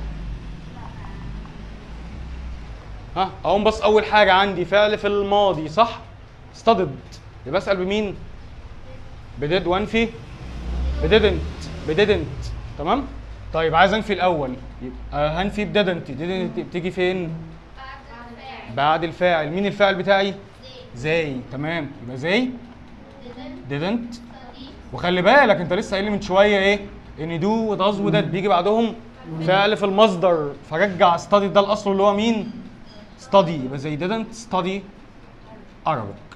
ها اقوم بس اول حاجه عندي فعل في الماضي صح studied يبقى اسال بمين بديد وانفي بديدنت بديدنت تمام طيب عايز انفي الاول يبقى هنفي بديدنت ديدنت بتيجي فين بعد الفاعل مين الفاعل بتاعي زي تمام يبقى زي didn't وخلي بالك انت لسه قايل لي من شويه ايه ان دو وداز ودات بيجي بعدهم فعل في المصدر فرجع study ده الاصل اللي هو مين study يبقى زي didn't study Arabic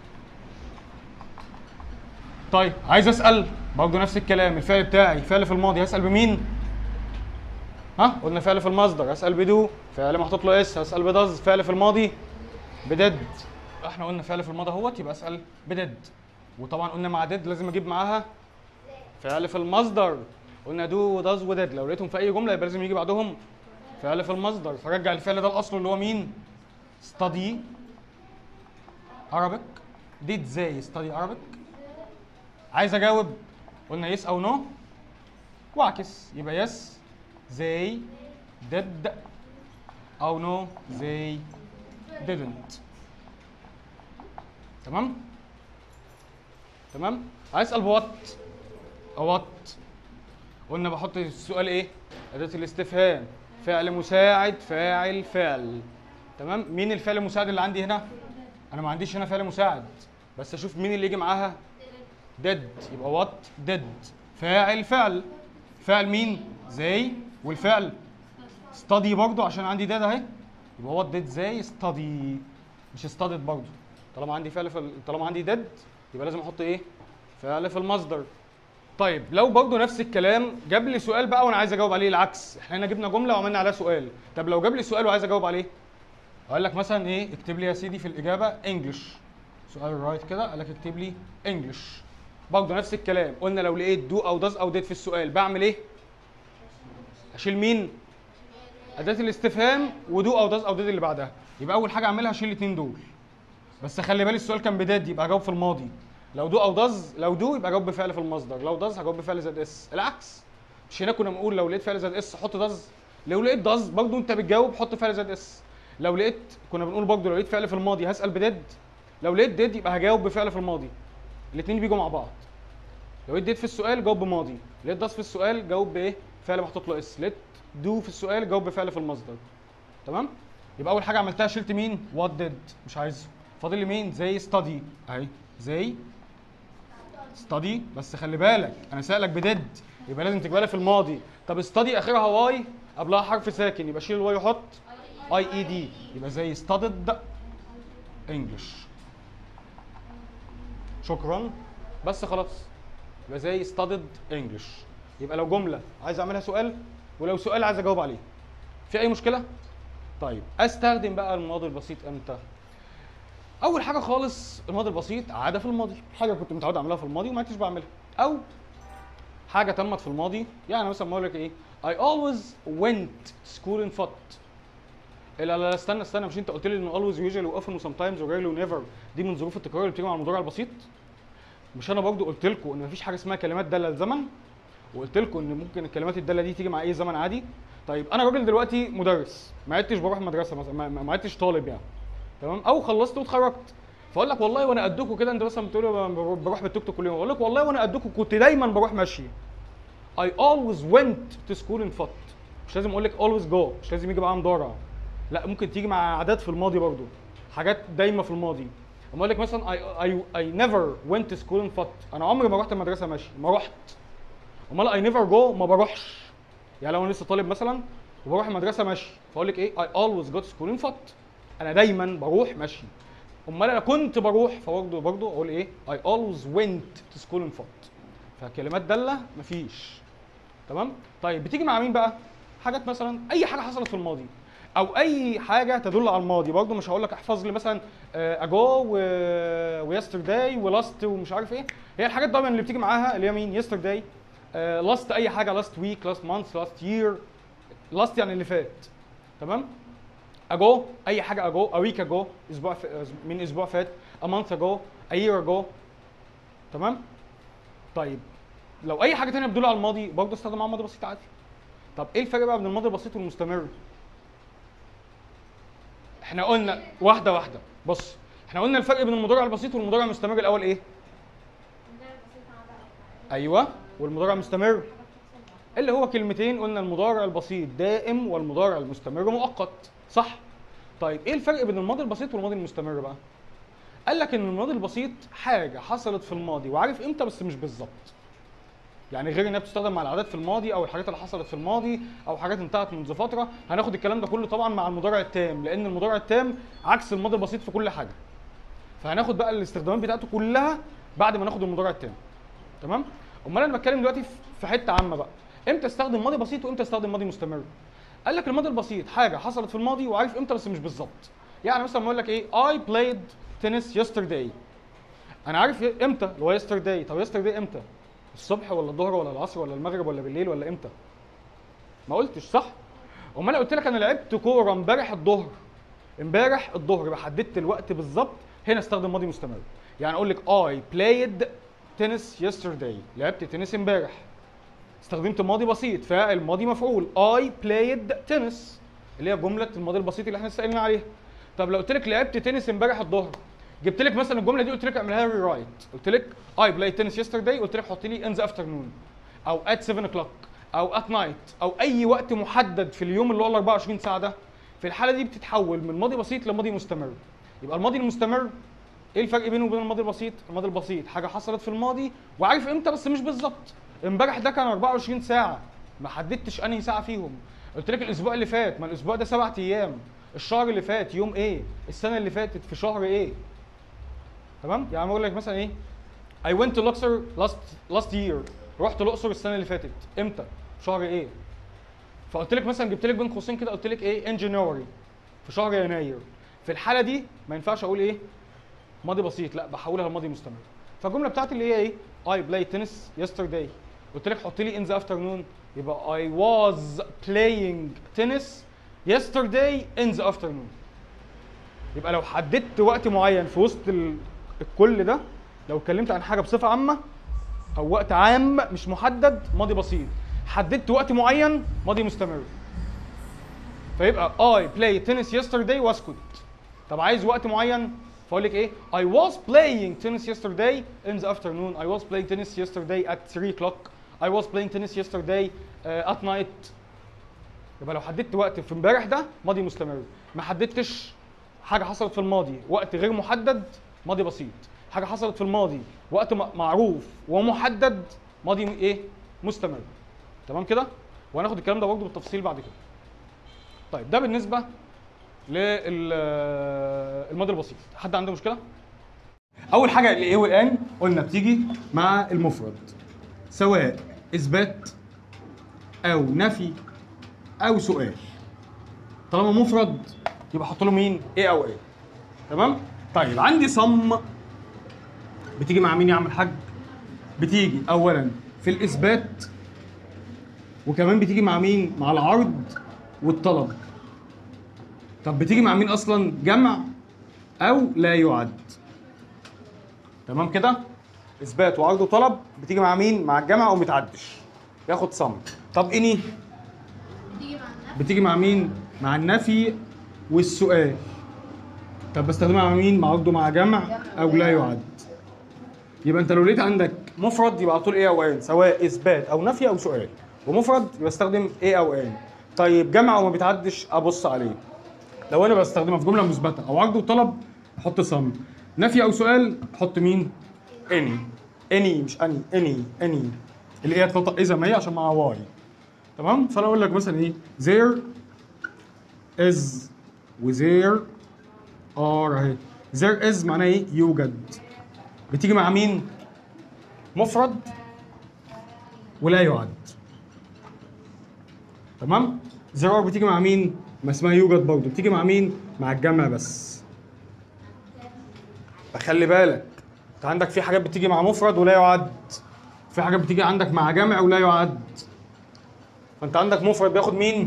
طيب عايز اسال برضه نفس الكلام الفعل بتاعي فعل في الماضي هسال بمين ها قلنا فعل في المصدر اسال بدو فعل محطوط له اس هسال بداز فعل في الماضي بدد احنا قلنا فعل في الماضي اهوت يبقى اسال بدد وطبعا قلنا مع ديد لازم اجيب معاها فعل في المصدر قلنا دو وداز وديد لو لقيتهم في اي جمله يبقى لازم يجي بعدهم فعل في المصدر فرجع الفعل ده الاصل اللي هو مين study Arabic did زي study Arabic عايز اجاوب قلنا يس او نو واعكس يبقى يس زي did او نو زي didn't تمام تمام عايز اسال بوات وات قلنا بحط السؤال ايه اداه الاستفهام فعل مساعد فاعل فعل تمام مين الفعل المساعد اللي عندي هنا انا ما عنديش هنا فعل مساعد بس اشوف مين اللي يجي معاها ديد يبقى وات ديد فاعل فعل فعل مين زي والفعل ستادي برضو عشان عندي ديد اهي يبقى وات ديد زي ستادي مش ستادت برضو طالما عندي فعل في ال- طالما عندي ديد يبقى لازم احط ايه فعل في المصدر طيب لو برضه نفس الكلام جاب لي سؤال بقى وانا عايز اجاوب عليه العكس احنا هنا جبنا جمله وعملنا عليها سؤال طب لو جاب لي سؤال وعايز اجاوب عليه اقول لك مثلا ايه اكتب لي يا سيدي في الاجابه انجلش سؤال رايت كده قال لك اكتب لي انجلش برضه نفس الكلام قلنا لو لقيت دو او داز او ديد في السؤال بعمل ايه اشيل مين اداه الاستفهام ودو او داز او ديد اللي بعدها يبقى اول حاجه اعملها اشيل الاثنين دول بس خلي بالي السؤال كان بداد يبقى اجاوب في الماضي لو دو او داز لو دو يبقى اجاوب بفعل في المصدر لو داز هجاوب بفعل زائد اس العكس مش هنا كنا بنقول لو لقيت فعل زائد اس حط داز لو لقيت داز برضه انت بتجاوب حط فعل زائد اس لو لقيت كنا بنقول برضه لو لقيت فعل في الماضي هسال بديد لو لقيت ديد يبقى هجاوب بفعل في الماضي الاثنين بيجوا مع بعض لو لقيت ديد في السؤال جاوب بماضي لقيت داز في السؤال جاوب بايه فعل محطوط له اس لقيت دو في السؤال جاوب بفعل في المصدر تمام يبقى اول حاجه عملتها شلت مين وات ديد مش عايزه فاضل لي مين زي ستادي اهي زي ستادي بس خلي بالك انا سالك بديد يبقى لازم تجيبها لي في الماضي طب ستادي اخرها واي قبلها حرف ساكن يبقى شيل الواي وحط اي اي دي يبقى زي ستادد انجلش شكرا بس خلاص يبقى زي ستادد انجلش يبقى لو جمله عايز اعملها سؤال ولو سؤال عايز اجاوب عليه في اي مشكله طيب استخدم بقى الماضي البسيط امتى اول حاجه خالص الماضي البسيط عاده في الماضي حاجه كنت متعود اعملها في الماضي وما عدتش بعملها او حاجه تمت في الماضي يعني مثلا بقول لك ايه I always went school in foot لا لا لا استنى استنى مش انت قلت لي ان always usually often sometimes و rarely و never دي من ظروف التكرار اللي بتيجي مع المضارع البسيط مش انا برضو قلت لكم ان مفيش حاجه اسمها كلمات داله لزمن وقلت لكم ان ممكن الكلمات الداله دي تيجي مع اي زمن عادي طيب انا راجل دلوقتي مدرس ما عدتش بروح مدرسه مثلا ما- ما ما عدتش طالب يعني تمام او خلصت واتخرجت فاقول لك والله وانا قدكم كده انت مثلا بتقول لي بروح- بروح بالتوك توك كل يوم اقول لك والله وانا قدكم كنت دايما بروح ماشي I always went to school in foot مش لازم اقول لك always go مش لازم يجي معاها مضارع لا ممكن تيجي مع عادات في الماضي برضو حاجات دايمه في الماضي اما اقول لك مثلا I, I, I never went to school in foot انا عمري ما رحت المدرسه ماشي ما رحت امال I never go ما بروحش يعني لو انا لسه طالب مثلا وبروح المدرسه ماشي فاقول لك ايه I always go to school in foot انا دايما بروح ماشي امال انا كنت بروح فبرضه برضه اقول ايه I always went to school in foot فكلمات داله مفيش تمام طيب بتيجي مع مين بقى حاجات مثلا اي حاجه حصلت في الماضي او اي حاجه تدل على الماضي برضه مش هقول لك احفظ لي مثلا اجو ويسترداي ولاست ومش عارف ايه هي الحاجات دايما اللي بتيجي معاها اللي هي مين يسترداي لاست اي حاجه لاست ويك لاست مانث لاست يير لاست يعني اللي فات تمام اجو اي حاجه اجو a week ago اسبوع ف... من اسبوع فات a month ago a year ago تمام طيب لو اي حاجه تانية بتدل على الماضي برضه استخدم معاها ماضي بسيط عادي طب ايه الفرق بقى بين الماضي البسيط والمستمر احنا قلنا واحده واحده بص احنا قلنا الفرق بين المضارع البسيط والمضارع المستمر الاول ايه ايوه والمضارع المستمر اللي هو كلمتين قلنا المضارع البسيط دائم والمضارع المستمر مؤقت صح طيب ايه الفرق بين الماضي البسيط والماضي المستمر بقى قال لك ان الماضي البسيط حاجه حصلت في الماضي وعارف امتى بس مش بالظبط يعني غير انها بتستخدم مع العادات في الماضي او الحاجات اللي حصلت في الماضي او حاجات انتهت منذ فتره هناخد الكلام ده كله طبعا مع المضارع التام لان المضارع التام عكس الماضي البسيط في كل حاجه فهناخد بقى الاستخدامات بتاعته كلها بعد ما ناخد المضارع التام تمام امال انا بتكلم دلوقتي في حته عامه بقى امتى استخدم ماضي بسيط وامتى استخدم ماضي مستمر قال لك الماضي البسيط حاجه حصلت في الماضي وعارف امتى بس مش بالظبط يعني مثلا بقول لك ايه I played tennis yesterday انا عارف امتى اللي هو yesterday طب yesterday امتى الصبح ولا الظهر ولا العصر ولا المغرب ولا بالليل ولا امتى ما قلتش صح امال انا قلت لك انا لعبت كوره امبارح الظهر امبارح الظهر يبقى حددت الوقت بالظبط هنا استخدم ماضي مستمر يعني اقول لك I played tennis yesterday لعبت تنس امبارح استخدمت ماضي بسيط فاعل ماضي مفعول I played tennis اللي هي جمله الماضي البسيط اللي احنا لسه قايلين عليها طب لو قلت لك لعبت تنس امبارح الظهر جبت لك مثلا الجمله دي قلت لك اعملها ري رايت قلت لك I played tennis yesterday قلت لك حط لي in the afternoon او at 7 o'clock او ات نايت او اي وقت محدد في اليوم اللي هو ال 24 ساعه ده في الحاله دي بتتحول من ماضي بسيط لماضي مستمر يبقى الماضي المستمر ايه الفرق بينه وبين الماضي البسيط الماضي البسيط حاجه حصلت في الماضي وعارف امتى بس مش بالظبط امبارح ده كان 24 ساعه ما حددتش انهي ساعه فيهم قلت لك الاسبوع اللي فات ما الاسبوع ده سبع ايام الشهر اللي فات يوم ايه السنه اللي فاتت في شهر ايه تمام يعني اقول لك مثلا ايه I went to Luxor last last year رحت الاقصر السنه اللي فاتت امتى شهر ايه فقلت لك مثلا جبت لك بين قوسين كده قلت لك ايه ان جانوري في شهر يناير في الحاله دي ما ينفعش اقول ايه ماضي بسيط لا بحولها لماضي مستمر فالجمله بتاعتي اللي هي ايه I played tennis yesterday قلت لك حط لي in the afternoon يبقى I was playing tennis yesterday in the afternoon يبقى لو حددت وقت معين في وسط ال- الكل ده لو اتكلمت عن حاجه بصفه عامه او وقت عام مش محدد ماضي بسيط حددت وقت معين ماضي مستمر فيبقى I played tennis yesterday واسكت طب عايز وقت معين فاقول لك ايه I was playing tennis yesterday in the afternoon I was playing tennis yesterday at 3 o'clock I was playing tennis yesterday uh, at night يبقى لو حددت وقت في امبارح ده ماضي مستمر ما حددتش حاجه حصلت في الماضي وقت غير محدد ماضي بسيط حاجه حصلت في الماضي وقت م- معروف ومحدد ماضي م- ايه مستمر تمام كده وهناخد الكلام ده برضه بالتفصيل بعد كده طيب ده بالنسبه للماضي البسيط حد عنده مشكله اول حاجه الايه والان قلنا بتيجي مع المفرد سواء اثبات او نفي او سؤال طالما مفرد يبقى احط له مين ايه او ايه تمام طيب عندي صم بتيجي مع مين يا عم الحاج بتيجي اولا في الاثبات وكمان بتيجي مع مين مع العرض والطلب طب بتيجي مع مين اصلا جمع او لا يعد تمام كده اثبات وعرض وطلب بتيجي مع مين مع الجمع او متعدش ياخد صم طب اني
بتيجي مع النفس
بتيجي مع مين مع النفي والسؤال طب بستخدمها مع مين مع عرض مع جمع او لا يعد يبقى انت لو لقيت عندك مفرد يبقى على طول ايه او ان سواء اثبات او نفي او سؤال ومفرد يبقى استخدم ايه او ان طيب جمع وما بيتعدش ابص عليه لو انا بستخدمها في جمله مثبته او عرض وطلب احط صم نفي او سؤال احط مين اني اني مش اني اني اني اللي هي تنطق اذا ما هي عشان مع واي تمام فانا اقول لك مثلا ايه there is و there are اهي there is معناها ايه يوجد بتيجي مع مين مفرد ولا يعد تمام there are بتيجي مع مين ما اسمها يوجد برضه بتيجي مع مين مع الجمع بس فخلي بالك انت عندك في حاجات بتيجي مع مفرد ولا يعد في حاجات بتيجي عندك مع جمع ولا يعد فانت عندك مفرد بياخد مين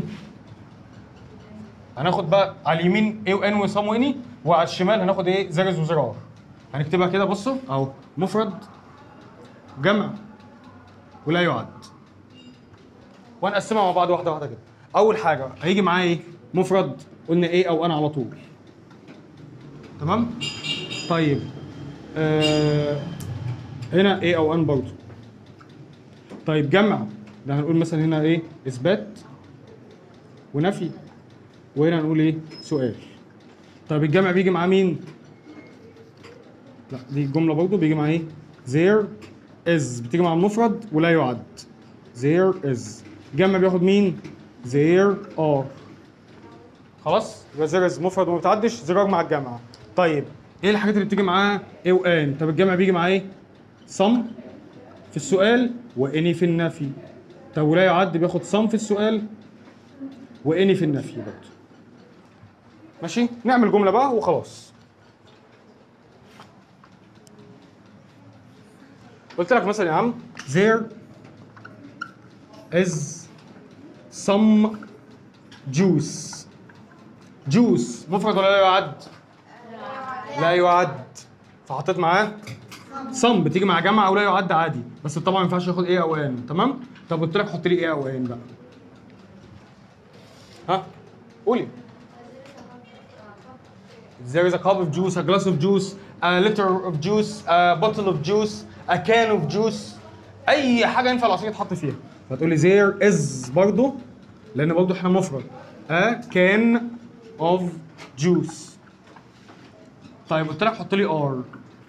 هناخد بقى على اليمين ايه وان وصام واني وعلى الشمال هناخد ايه زرز وزرار هنكتبها كده بصوا اهو مفرد جمع ولا يعد وهنقسمها مع بعض واحده واحده كده اول حاجه هيجي معايا ايه مفرد قلنا ايه او انا على طول تمام طيب آه هنا ايه او ان برضه طيب جمع ده هنقول مثلا هنا ايه اثبات ونفي وهنا هنقول ايه سؤال طيب الجمع بيجي مع مين لا دي الجمله برضه بيجي مع ايه there is بتيجي مع المفرد ولا يعد there is الجمع بياخد مين there are خلاص يبقى there is مفرد وما بتعدش زرار مع الجمع طيب ايه الحاجات اللي بتيجي معاها ايه وان طب الجمع بيجي مع ايه صم في السؤال واني في النفي طب ولا يعد بياخد صم في السؤال واني في النفي برضه ماشي نعمل جمله بقى وخلاص قلت لك مثلا يا عم there is some juice juice مفرد ولا لا يعد لا يعد فحطيت معاه some بتيجي مع جمع او لا يعد عادي بس طبعا ما ينفعش ياخد ايه او ان تمام طب قلت لك حط لي ايه او ان بقى ها قولي There is a cup of juice, a glass of juice, a liter of juice, a bottle of juice, a can of juice. أي حاجة ينفع العصير يتحط فيها. فتقول لي there is برضه لان برضه احنا مفرد a can of juice طيب قلت لك حط لي ار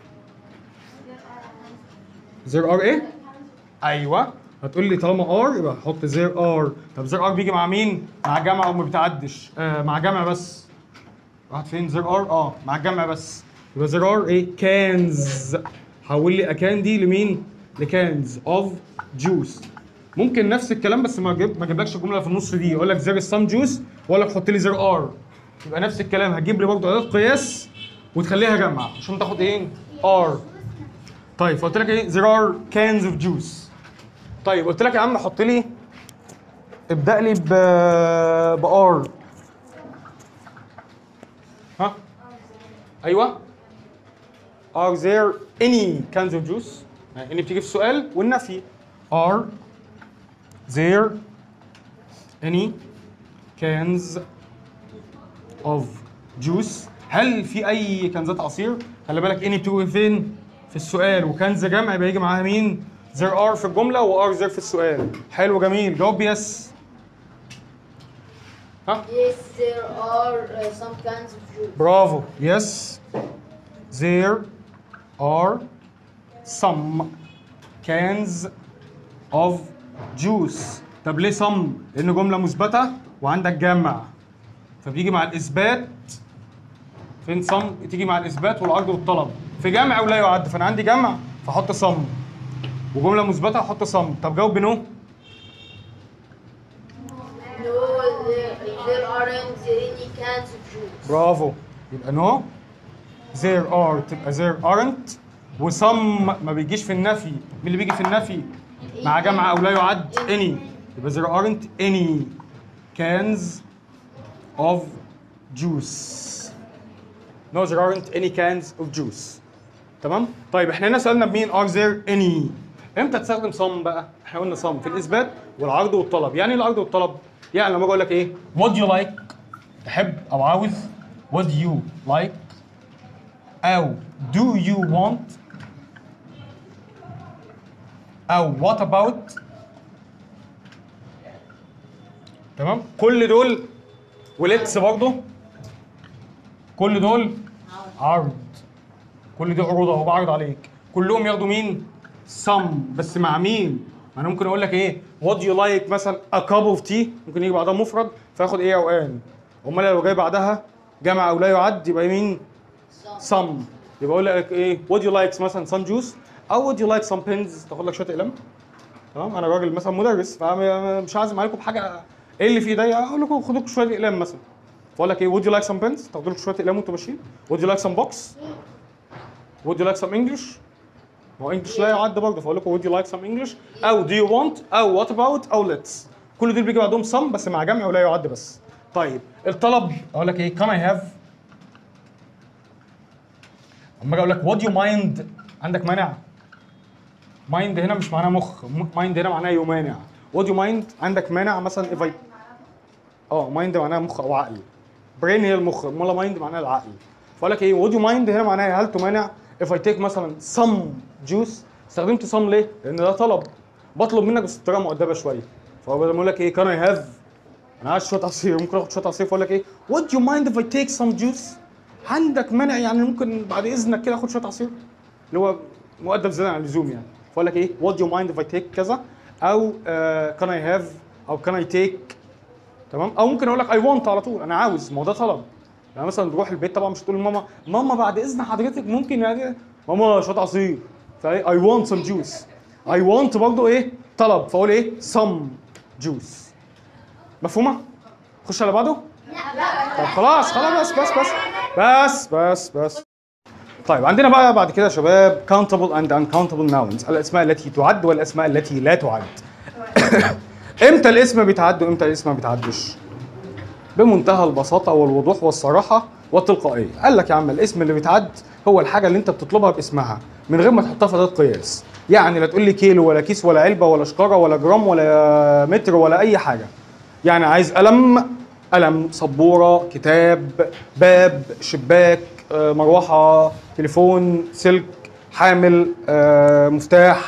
there are ايه؟ ايوه هتقول لي طالما ار يبقى حط there are طب there are بيجي مع مين؟ مع جمع وما بتعدش آه مع جمع بس راحت فين there are اه مع الجمع بس يبقى there are ايه؟ cans حول لي اكان دي لمين؟ لكانز اوف جوس ممكن نفس الكلام بس ما اجيب ما اجيبلكش الجمله في النص دي اقول لك there is some juice واقول لك حط لي there are يبقى نفس الكلام هتجيب لي برضه اداه قياس وتخليها جمع عشان تاخد ايه؟ are طيب فقلت لك ايه there are cans of juice طيب قلت لك يا عم حط لي ابدا لي ب بار ها ايوه are there any cans of juice يعني any بتيجي في السؤال والنفي are there any cans of juice هل في اي كنزات عصير خلي بالك any بتيجي فين في السؤال وكنز جمع يبقى يجي معاها مين there are في الجمله و are there في السؤال حلو جميل جاوب يس ها
Yes, there are uh, some cans of juice.
برافو يس there are some cans of juice طب ليه some لان جمله مثبته وعندك جمع فبيجي مع الاثبات فين some تيجي مع الاثبات والعرض والطلب في جمع ولا يعد فانا عندي جمع فاحط some وجمله مثبته احط some طب جاوب بنو
No, there, there aren't any cans of juice.
برافو يبقى نو there are تبقى there aren't وسم ما بيجيش في النفي مين اللي بيجي في النفي مع جمع او لا يعد any يبقى there aren't any cans of juice no there aren't any cans of juice تمام طيب احنا هنا سالنا بمين are there any امتى تستخدم some بقى احنا قلنا some في الاثبات والعرض والطلب يعني ايه العرض والطلب يعني لما اجي اقول لك ايه would you like تحب او عاوز would you like او do you want او what about تمام كل دول وليتس برضه كل دول عرض كل دي عروض اهو بعرض عليك كلهم ياخدوا مين some بس مع مين ما انا ممكن اقول لك ايه would you like مثلا a cup of tea ممكن يجي بعدها مفرد فياخد ايه او ان امال لو جاي بعدها جمع او لا يعد يبقى مين some يبقى اقول لك ايه would you like مثلا some juice او would you like some pens تاخد لك شويه اقلام تمام انا راجل مثلا مدرس فمش عازم عليكم بحاجه ايه اللي في ايديا اقول لكم خدوا لكم شويه اقلام مثلا فاقول لك ايه would you like some pens تاخدوا لكم شويه اقلام وانتوا ماشيين would you like some box would you like some English ما هو انجلش لا يعد برضه فاقول لكم would you like some English او do you want او what about او let's كل دول بيجي بعدهم some بس مع جمع ولا يعد بس طيب الطلب اقول لك ايه can I have اما اجي اقول لك would you mind عندك مانع مايند هنا مش معناه مخ مايند هنا معناه يمانع would you mind عندك مانع مثلا if I اه مايند معناها مخ او عقل برين هي المخ امال مايند معناها العقل فاقول لك ايه would you mind هنا معناها هل تمانع if I take مثلا some juice استخدمت some ليه؟ لان ده طلب بطلب منك بس بطريقه مؤدبه شويه فهو بدل ما اقول لك ايه can I have انا عايز شويه عصير ممكن اخد شويه عصير فاقول لك ايه would you mind if I take some juice عندك مانع يعني ممكن بعد اذنك كده اخد شويه عصير اللي هو مؤدب زياده عن اللزوم يعني فاقول لك ايه would you mind if I take كذا او آه can I have او can I take تمام او ممكن اقول لك اي want على طول انا عاوز ما هو ده طلب يعني مثلا تروح البيت طبعا مش تقول لماما ماما بعد اذن حضرتك ممكن يعني ماما شويه عصير فايه اي want some juice اي want برضه ايه طلب فاقول ايه some juice مفهومه خش على بعضه طب خلاص خلاص بس بس بس بس بس بس طيب عندنا بقى بعد كده يا شباب countable and uncountable nouns الاسماء التي تعد والاسماء التي لا تعد امتى الاسم بيتعد وامتى الاسم ما بيتعدش بمنتهى البساطه والوضوح والصراحه والتلقائيه قال لك يا عم الاسم اللي بيتعد هو الحاجه اللي انت بتطلبها باسمها من غير ما تحطها في اداه قياس يعني لا تقول لي كيلو ولا كيس ولا علبه ولا شكاره ولا جرام ولا متر ولا اي حاجه يعني عايز قلم قلم سبوره كتاب باب شباك آه، مروحه تليفون سلك حامل آه، مفتاح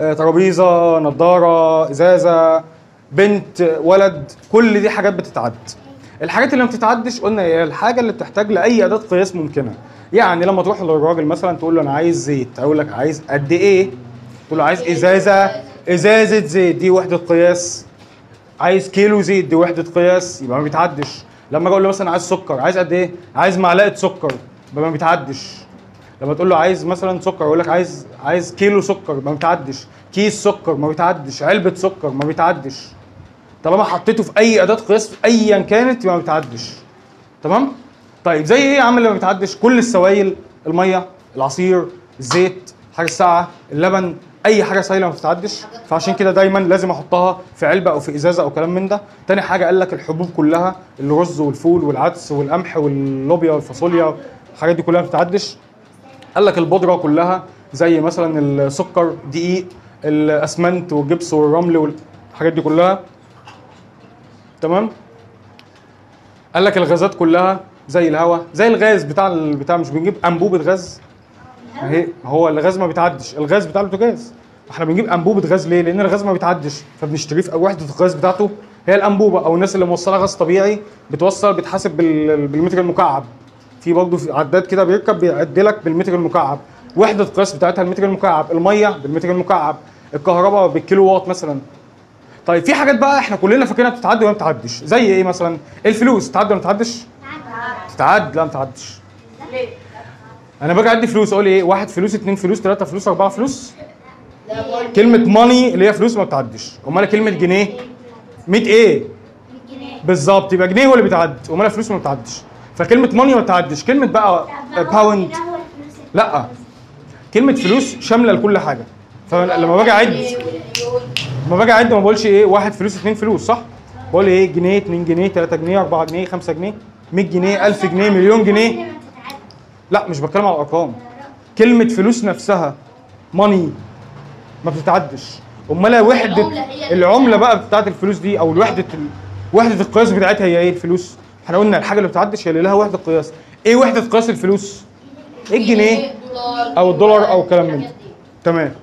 آه، ترابيزه نظاره ازازه بنت ولد كل دي حاجات بتتعد الحاجات اللي ما بتتعدش قلنا هي الحاجه اللي بتحتاج لاي اداه قياس ممكنه يعني لما تروح للراجل مثلا تقول له انا عايز زيت هيقول لك عايز قد ايه تقول له عايز ازازه ازازه زيت دي وحده قياس عايز كيلو زيت دي وحده قياس يبقى ما بيتعدش لما اجي اقول له مثلا عايز سكر عايز قد ايه عايز معلقه سكر يبقى ما بيتعدش لما تقول له عايز مثلا سكر يقول لك عايز عايز كيلو سكر ما بيتعدش كيس سكر ما بيتعدش علبه سكر ما بيتعدش طالما حطيته في اي اداه قياس ايا كانت يبقى ما بيتعدش تمام طيب زي ايه يا عم اللي ما بيتعدش كل السوائل الميه العصير الزيت حاجه الساعه اللبن اي حاجه سائله ما بتتعدش فعشان كده دايما لازم احطها في علبه او في ازازه او كلام من ده تاني حاجه قال لك الحبوب كلها الرز والفول والعدس والقمح واللوبيا والفاصوليا الحاجات دي كلها ما بتتعدش قال لك البودره كلها زي مثلا السكر دقيق الاسمنت والجبس والرمل والحاجات دي كلها تمام قال لك الغازات كلها زي الهواء زي الغاز بتاع ال- بتاع مش بنجيب انبوبه غاز اهي هو الغاز ما بيتعدش الغاز بتاع البوتاجاز احنا بنجيب انبوبه غاز ليه لان الغاز ما بيتعدش فبنشتريه في وحده الغاز بتاعته هي الانبوبه او الناس اللي موصله غاز طبيعي بتوصل بتحاسب بال- بالمتر المكعب في برضه في عداد كده بيركب بيعد لك بالمتر المكعب وحده القياس بتاعتها المتر المكعب الميه بالمتر المكعب الكهرباء بالكيلو واط مثلا طيب في حاجات بقى احنا كلنا فاكرينها بتتعدي وما بتتعدش زي ايه مثلا الفلوس تتعدي ولا ما بتتعدش تتعد لا ما بتتعدش
ليه؟
انا باجي اعدي فلوس اقول ايه واحد فلوس اتنين فلوس تلاته فلوس اربعه فلوس
لا برضه
كلمه ماني اللي هي فلوس ما بتعدش امال كلمه جنيه 100 ايه بالظبط يبقى جنيه هو اللي بيتعد امال فلوس ما بتعدش فكلمه ماني ما بتعدش كلمه بقى باوند لا كلمه فلوس شامله لكل حاجه فلما باجي اعد
والمليون
لما باجي اعد ما بقولش ايه واحد فلوس اتنين فلوس صح بقول ايه جنيه 2 جنيه 3 جنيه 4 جنيه 5 جنيه 100 جنيه 1000 جنيه مليون جنيه لا مش بتكلم على الارقام كلمه فلوس نفسها ماني ما بتتعدش امال وحده
العملة هي اللي
العمله بقى بتاعت الفلوس دي او الوحده ال... وحده القياس بتاعتها هي ايه الفلوس احنا قلنا الحاجه اللي بتتعدش هي اللي لها وحده قياس ايه وحده قياس الفلوس ايه الجنيه
دولار
أو الدولار أو كلام من ده.
الحاجات دي.
تمام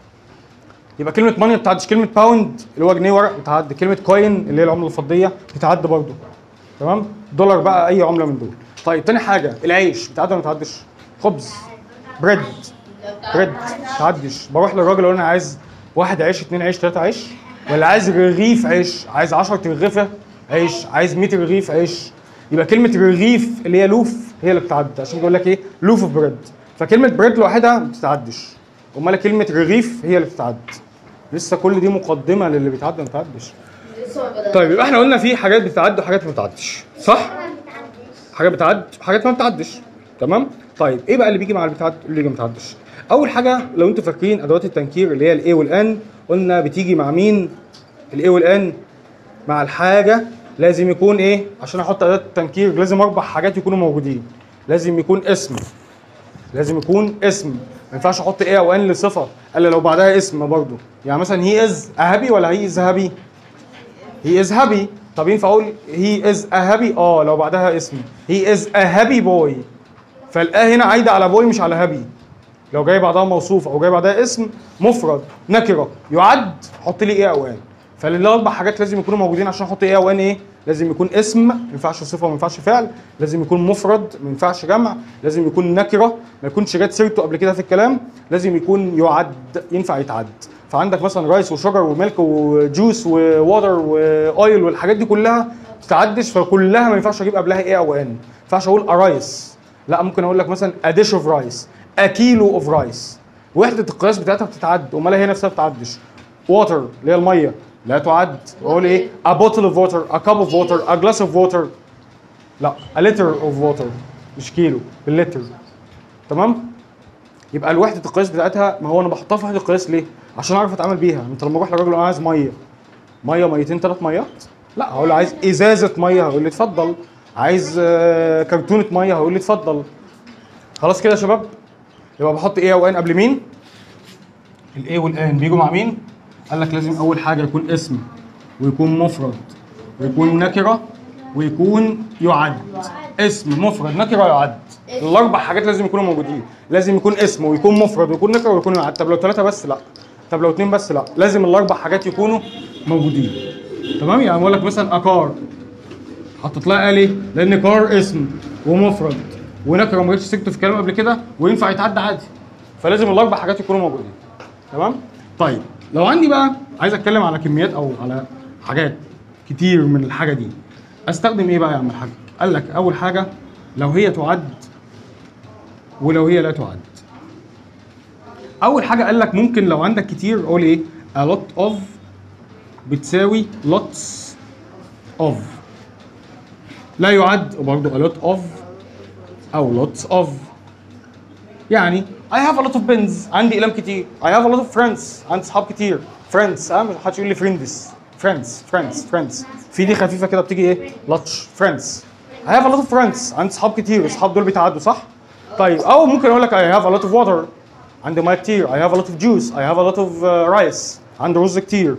يبقى كلمة ماني ما بتعدش كلمة باوند اللي هو جنيه ورق بتعدي كلمة كوين اللي هي العملة الفضية بتعدي برضه تمام دولار بقى أي عملة من دول طيب تاني حاجة العيش بتعدي ولا ما بتعدش خبز بريد بريد ما بتعدش بروح للراجل اقول له انا عايز واحد عيش اتنين عيش تلاتة عيش ولا عايز رغيف عيش عايز 10 رغيفة عيش عايز 100 رغيف عيش يبقى كلمة رغيف اللي هي لوف هي اللي بتعدي عشان بيقول لك ايه لوف اوف بريد فكلمة بريد لوحدها ما بتتعدش امال كلمة رغيف هي اللي بتتعدى لسه كل دي مقدمة للي بيتعدى ما بيتعدش
لسه ما بدأناش.
طيب يبقى احنا قلنا في حاجات بتتعدى وحاجات ما بتتعدش صح؟ حاجات بتعد وحاجات ما بتعدش تمام؟ طيب ايه بقى اللي بيجي مع اللي بيتعد اللي ما بتعدش؟ اول حاجة لو انتوا فاكرين ادوات التنكير اللي هي الاي والان قلنا بتيجي مع مين؟ الاي والان مع الحاجة لازم يكون ايه؟ عشان احط اداة التنكير لازم اربع حاجات يكونوا موجودين لازم يكون اسم لازم يكون اسم ما ينفعش احط ايه او ان لصفه الا لو بعدها اسم برضه يعني مثلا هي از هابي ولا هي از هابي هي از هابي طب ينفع اقول هي از هابي اه لو بعدها اسم هي از ا هابي بوي فالاه هنا عايده على بوي مش على هابي لو جاي بعدها موصوف او جاي بعدها اسم مفرد نكره يعد حط لي ايه او ان فالاربع حاجات لازم يكونوا موجودين عشان احط ايه او ان ايه لازم يكون اسم ما ينفعش صفه وما ينفعش فعل لازم يكون مفرد ما ينفعش جمع لازم يكون نكره ما يكونش جت سيرته قبل كده في الكلام لازم يكون يعد ينفع يتعد فعندك مثلا رايس وشجر وميلك وجوس وواتر واويل والحاجات دي كلها ما تتعدش فكلها ما ينفعش اجيب قبلها ايه او ان ما ينفعش اقول ارايس لا ممكن اقول لك مثلا a dish of rice a kilo of rice وحده القياس بتاعتها بتتعد امال هي نفسها بتعدش ووتر اللي هي الميه لا تعد اقول ايه a bottle of water a cup of water a glass of water لا a liter of water مش كيلو باللتر تمام يبقى الوحده القياس بتاعتها ما هو انا بحطها في وحده القياس ليه عشان اعرف اتعامل بيها انت لما اروح للراجل انا عايز ميه ميه ميتين ثلاث ميات لا هقول له عايز ازازه ميه هيقول لي اتفضل عايز آه، كرتونه ميه هيقول لي اتفضل خلاص كده يا شباب يبقى بحط ايه او ان قبل مين الايه والان بيجوا مع مين قال لك لازم اول حاجه يكون اسم ويكون مفرد ويكون نكره ويكون يعد اسم مفرد نكره يعد الاربع حاجات لازم يكونوا موجودين لازم يكون اسم ويكون مفرد ويكون نكره ويكون يعد طب لو ثلاثه بس لا طب لو اتنين بس لا لازم الاربع حاجات يكونوا موجودين تمام يعني بقول لك مثلا اكار حطيت لها ليه؟ لان كار اسم ومفرد ونكره ما جتش سكته في كلام قبل كده وينفع يتعدى عادي فلازم الاربع حاجات يكونوا موجودين تمام طيب لو عندي بقى عايز اتكلم على كميات او على حاجات كتير من الحاجه دي استخدم ايه بقى يا عم الحاج قال لك اول حاجه لو هي تعد ولو هي لا تعد اول حاجه قال لك ممكن لو عندك كتير قول ايه a lot of بتساوي lots of لا يعد وبرضه a lot of او lots of يعني I have a lot of pens عندي اقلام كتير I have a lot of friends عندي صحاب كتير friends اه مش حدش يقول لي friends friends friends friends في دي خفيفه كده بتيجي ايه لطش friends I have a lot of friends عندي صحاب كتير الصحاب دول بيتعدوا صح طيب او ممكن اقول لك I have a lot of water عندي ميه كتير I have a lot of juice I have a lot of uh, rice عندي رز كتير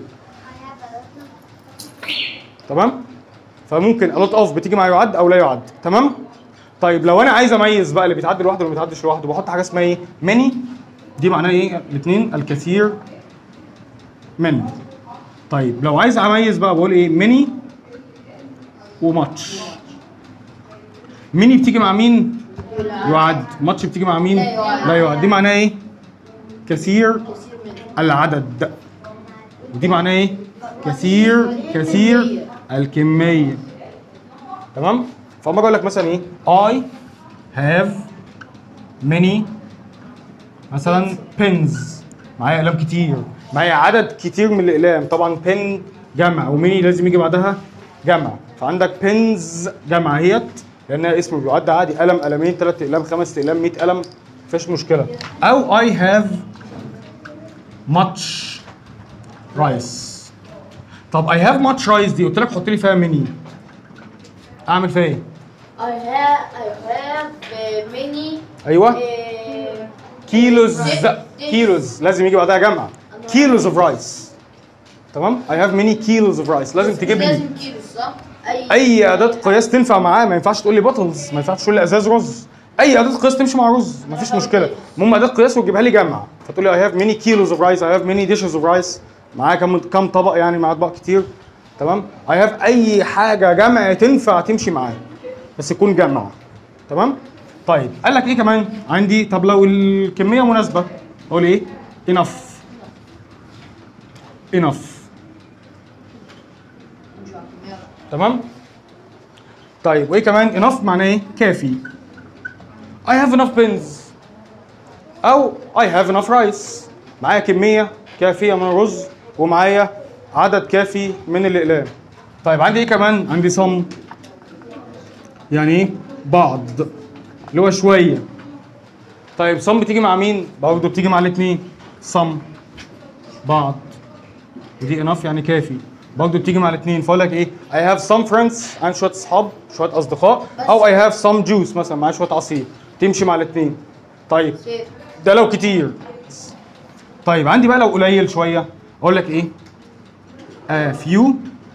تمام فممكن a lot of بتيجي مع يعد او لا يعد تمام طيب لو انا عايز اميز بقى اللي بيتعدي لوحده واللي ما بيتعديش لوحده بحط حاجه اسمها ايه many دي معناها ايه الاثنين الكثير من طيب لو عايز اميز بقى بقول ايه many وماتش ميني بتيجي مع مين يعد ماتش بتيجي مع مين
لا يعد.
لا يعد دي معناها ايه كثير
كثير من
العدد ودي معناها ايه كثير كثير الكميه تمام فاما اقول لك مثلا ايه I have many مثلا pens معايا اقلام كتير معايا عدد كتير من الاقلام طبعا pen جمع وميني لازم يجي بعدها جمع فعندك pens جمع اهيت لانها اسم بيعد عادي قلم قلمين ثلاث اقلام خمس اقلام 100 قلم مفيش مشكله او I have much rice طب I have much rice دي قلت لك حط لي فيها ميني اعمل فيها ايه؟
I have I have uh, many
ايوه
uh,
كيلوز
This-
كيلوز لازم يجي بعدها جمع كيلوز اوف رايس تمام I have many kilos of rice لازم تجيب لي
لازم كيلو صح؟ اي
اي اداه قياس تنفع معاه ما ينفعش تقول لي بطلز ما ينفعش تقول لي ازاز رز اي اداه قياس تمشي مع رز ما فيش مشكله المهم اداه قياس وتجيبها لي جمع فتقول لي I have many kilos of rice I have many dishes of rice معايا كم كم طبق يعني معايا اطباق كتير تمام I have اي حاجه جمع تنفع تمشي معايا بس يكون جمع تمام طيب قال لك ايه كمان عندي طب لو الكميه مناسبه اقول ايه enough enough تمام طيب وايه كمان enough معناه ايه كافي I have enough pens او I have enough rice معايا كميه كافيه من الرز ومعايا عدد كافي من الاقلام طيب عندي ايه كمان عندي some يعني ايه بعض اللي هو شويه طيب some بتيجي مع مين برضه بتيجي مع الاثنين some بعض ودي enough يعني كافي برضه بتيجي مع الاثنين فاقول لك ايه I have some friends عندي شويه اصحاب شويه اصدقاء او I have some juice مثلا معايا شويه عصير تمشي مع الاثنين طيب ده لو كتير طيب عندي بقى لو قليل شويه اقول لك ايه a few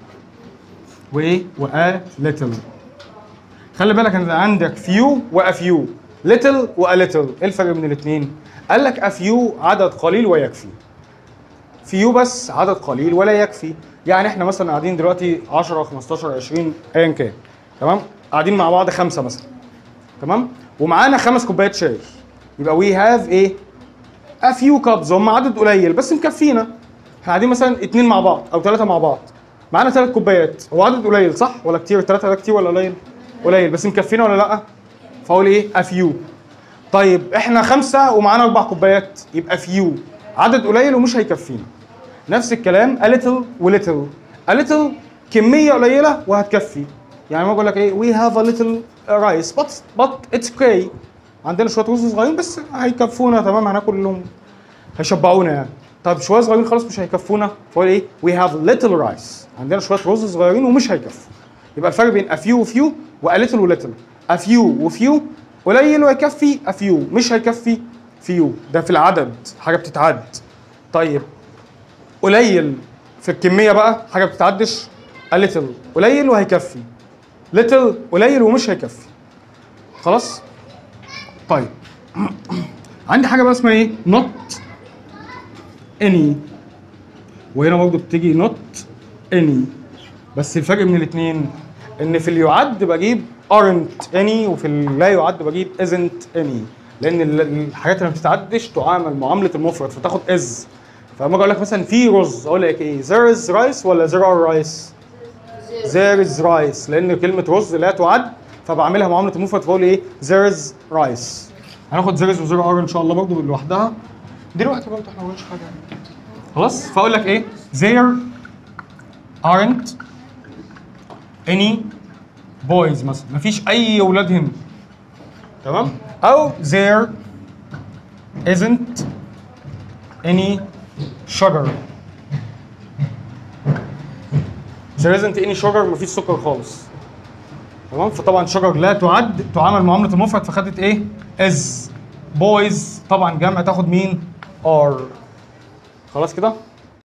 وايه وa little خلي بالك انت عندك few وa few little وa little ايه الفرق بين الاثنين قال لك a few عدد قليل ويكفي فيو بس عدد قليل ولا يكفي يعني احنا مثلا قاعدين دلوقتي 10 15 20 ايا كان تمام قاعدين مع بعض خمسه مثلا تمام ومعانا خمس كوبايات شاي يبقى وي هاف ايه a few cups هم عدد قليل بس مكفينا احنا قاعدين مثلا اتنين مع بعض او ثلاثه مع بعض معانا ثلاث كوبايات هو عدد قليل صح ولا كتير ثلاثه ده كتير ولا قليل قليل بس مكفينا ولا لا فاقول ايه a few طيب احنا خمسه ومعانا اربع كوبايات يبقى فيو عدد قليل ومش هيكفينا نفس الكلام a little و little a little كميه قليله وهتكفي يعني ما بقول لك ايه we have a little rice but but it's okay عندنا شويه رز صغيرين بس هيكفونا تمام هناكل لهم هيشبعونا يعني طب شويه صغيرين خلاص مش هيكفونا فهو ايه we have little rice عندنا شويه رز صغيرين ومش هيكفوا يبقى الفرق بين a few وفيو و a little و little a few وفيو قليل ويكفي a few مش هيكفي فيو ده في العدد حاجه بتتعد طيب قليل في الكميه بقى حاجه بتتعدش a little قليل وهيكفي little قليل ومش هيكفي خلاص طيب عندي حاجه بقى اسمها ايه not any وهنا برضه بتيجي not any بس الفرق من الاثنين ان في اللي يعد بجيب aren't any وفي اللي لا يعد بجيب isn't any لان ال- الحاجات اللي ما بتتعدش تعامل معامله المفرد فتاخد is فلما اجي اقول لك مثلا في رز اقول لك ايه there is rice ولا there are rice there is rice لان كلمه رز لا تعد فبعملها معامله المفرد فاقول ايه there is rice هناخد there is و there are ان شاء الله برضه لوحدها دلوقتي برضه احنا ما قلناش حاجه يعني. خلاص فاقول لك ايه there aren't any boys مثلا مفيش اي اولاد هنا تمام او there isn't any sugar there isn't any sugar مفيش سكر خالص تمام فطبعا شجر لا تعد تعامل معامله المفرد فخدت ايه is boys طبعا جمع تاخد مين are خلاص كده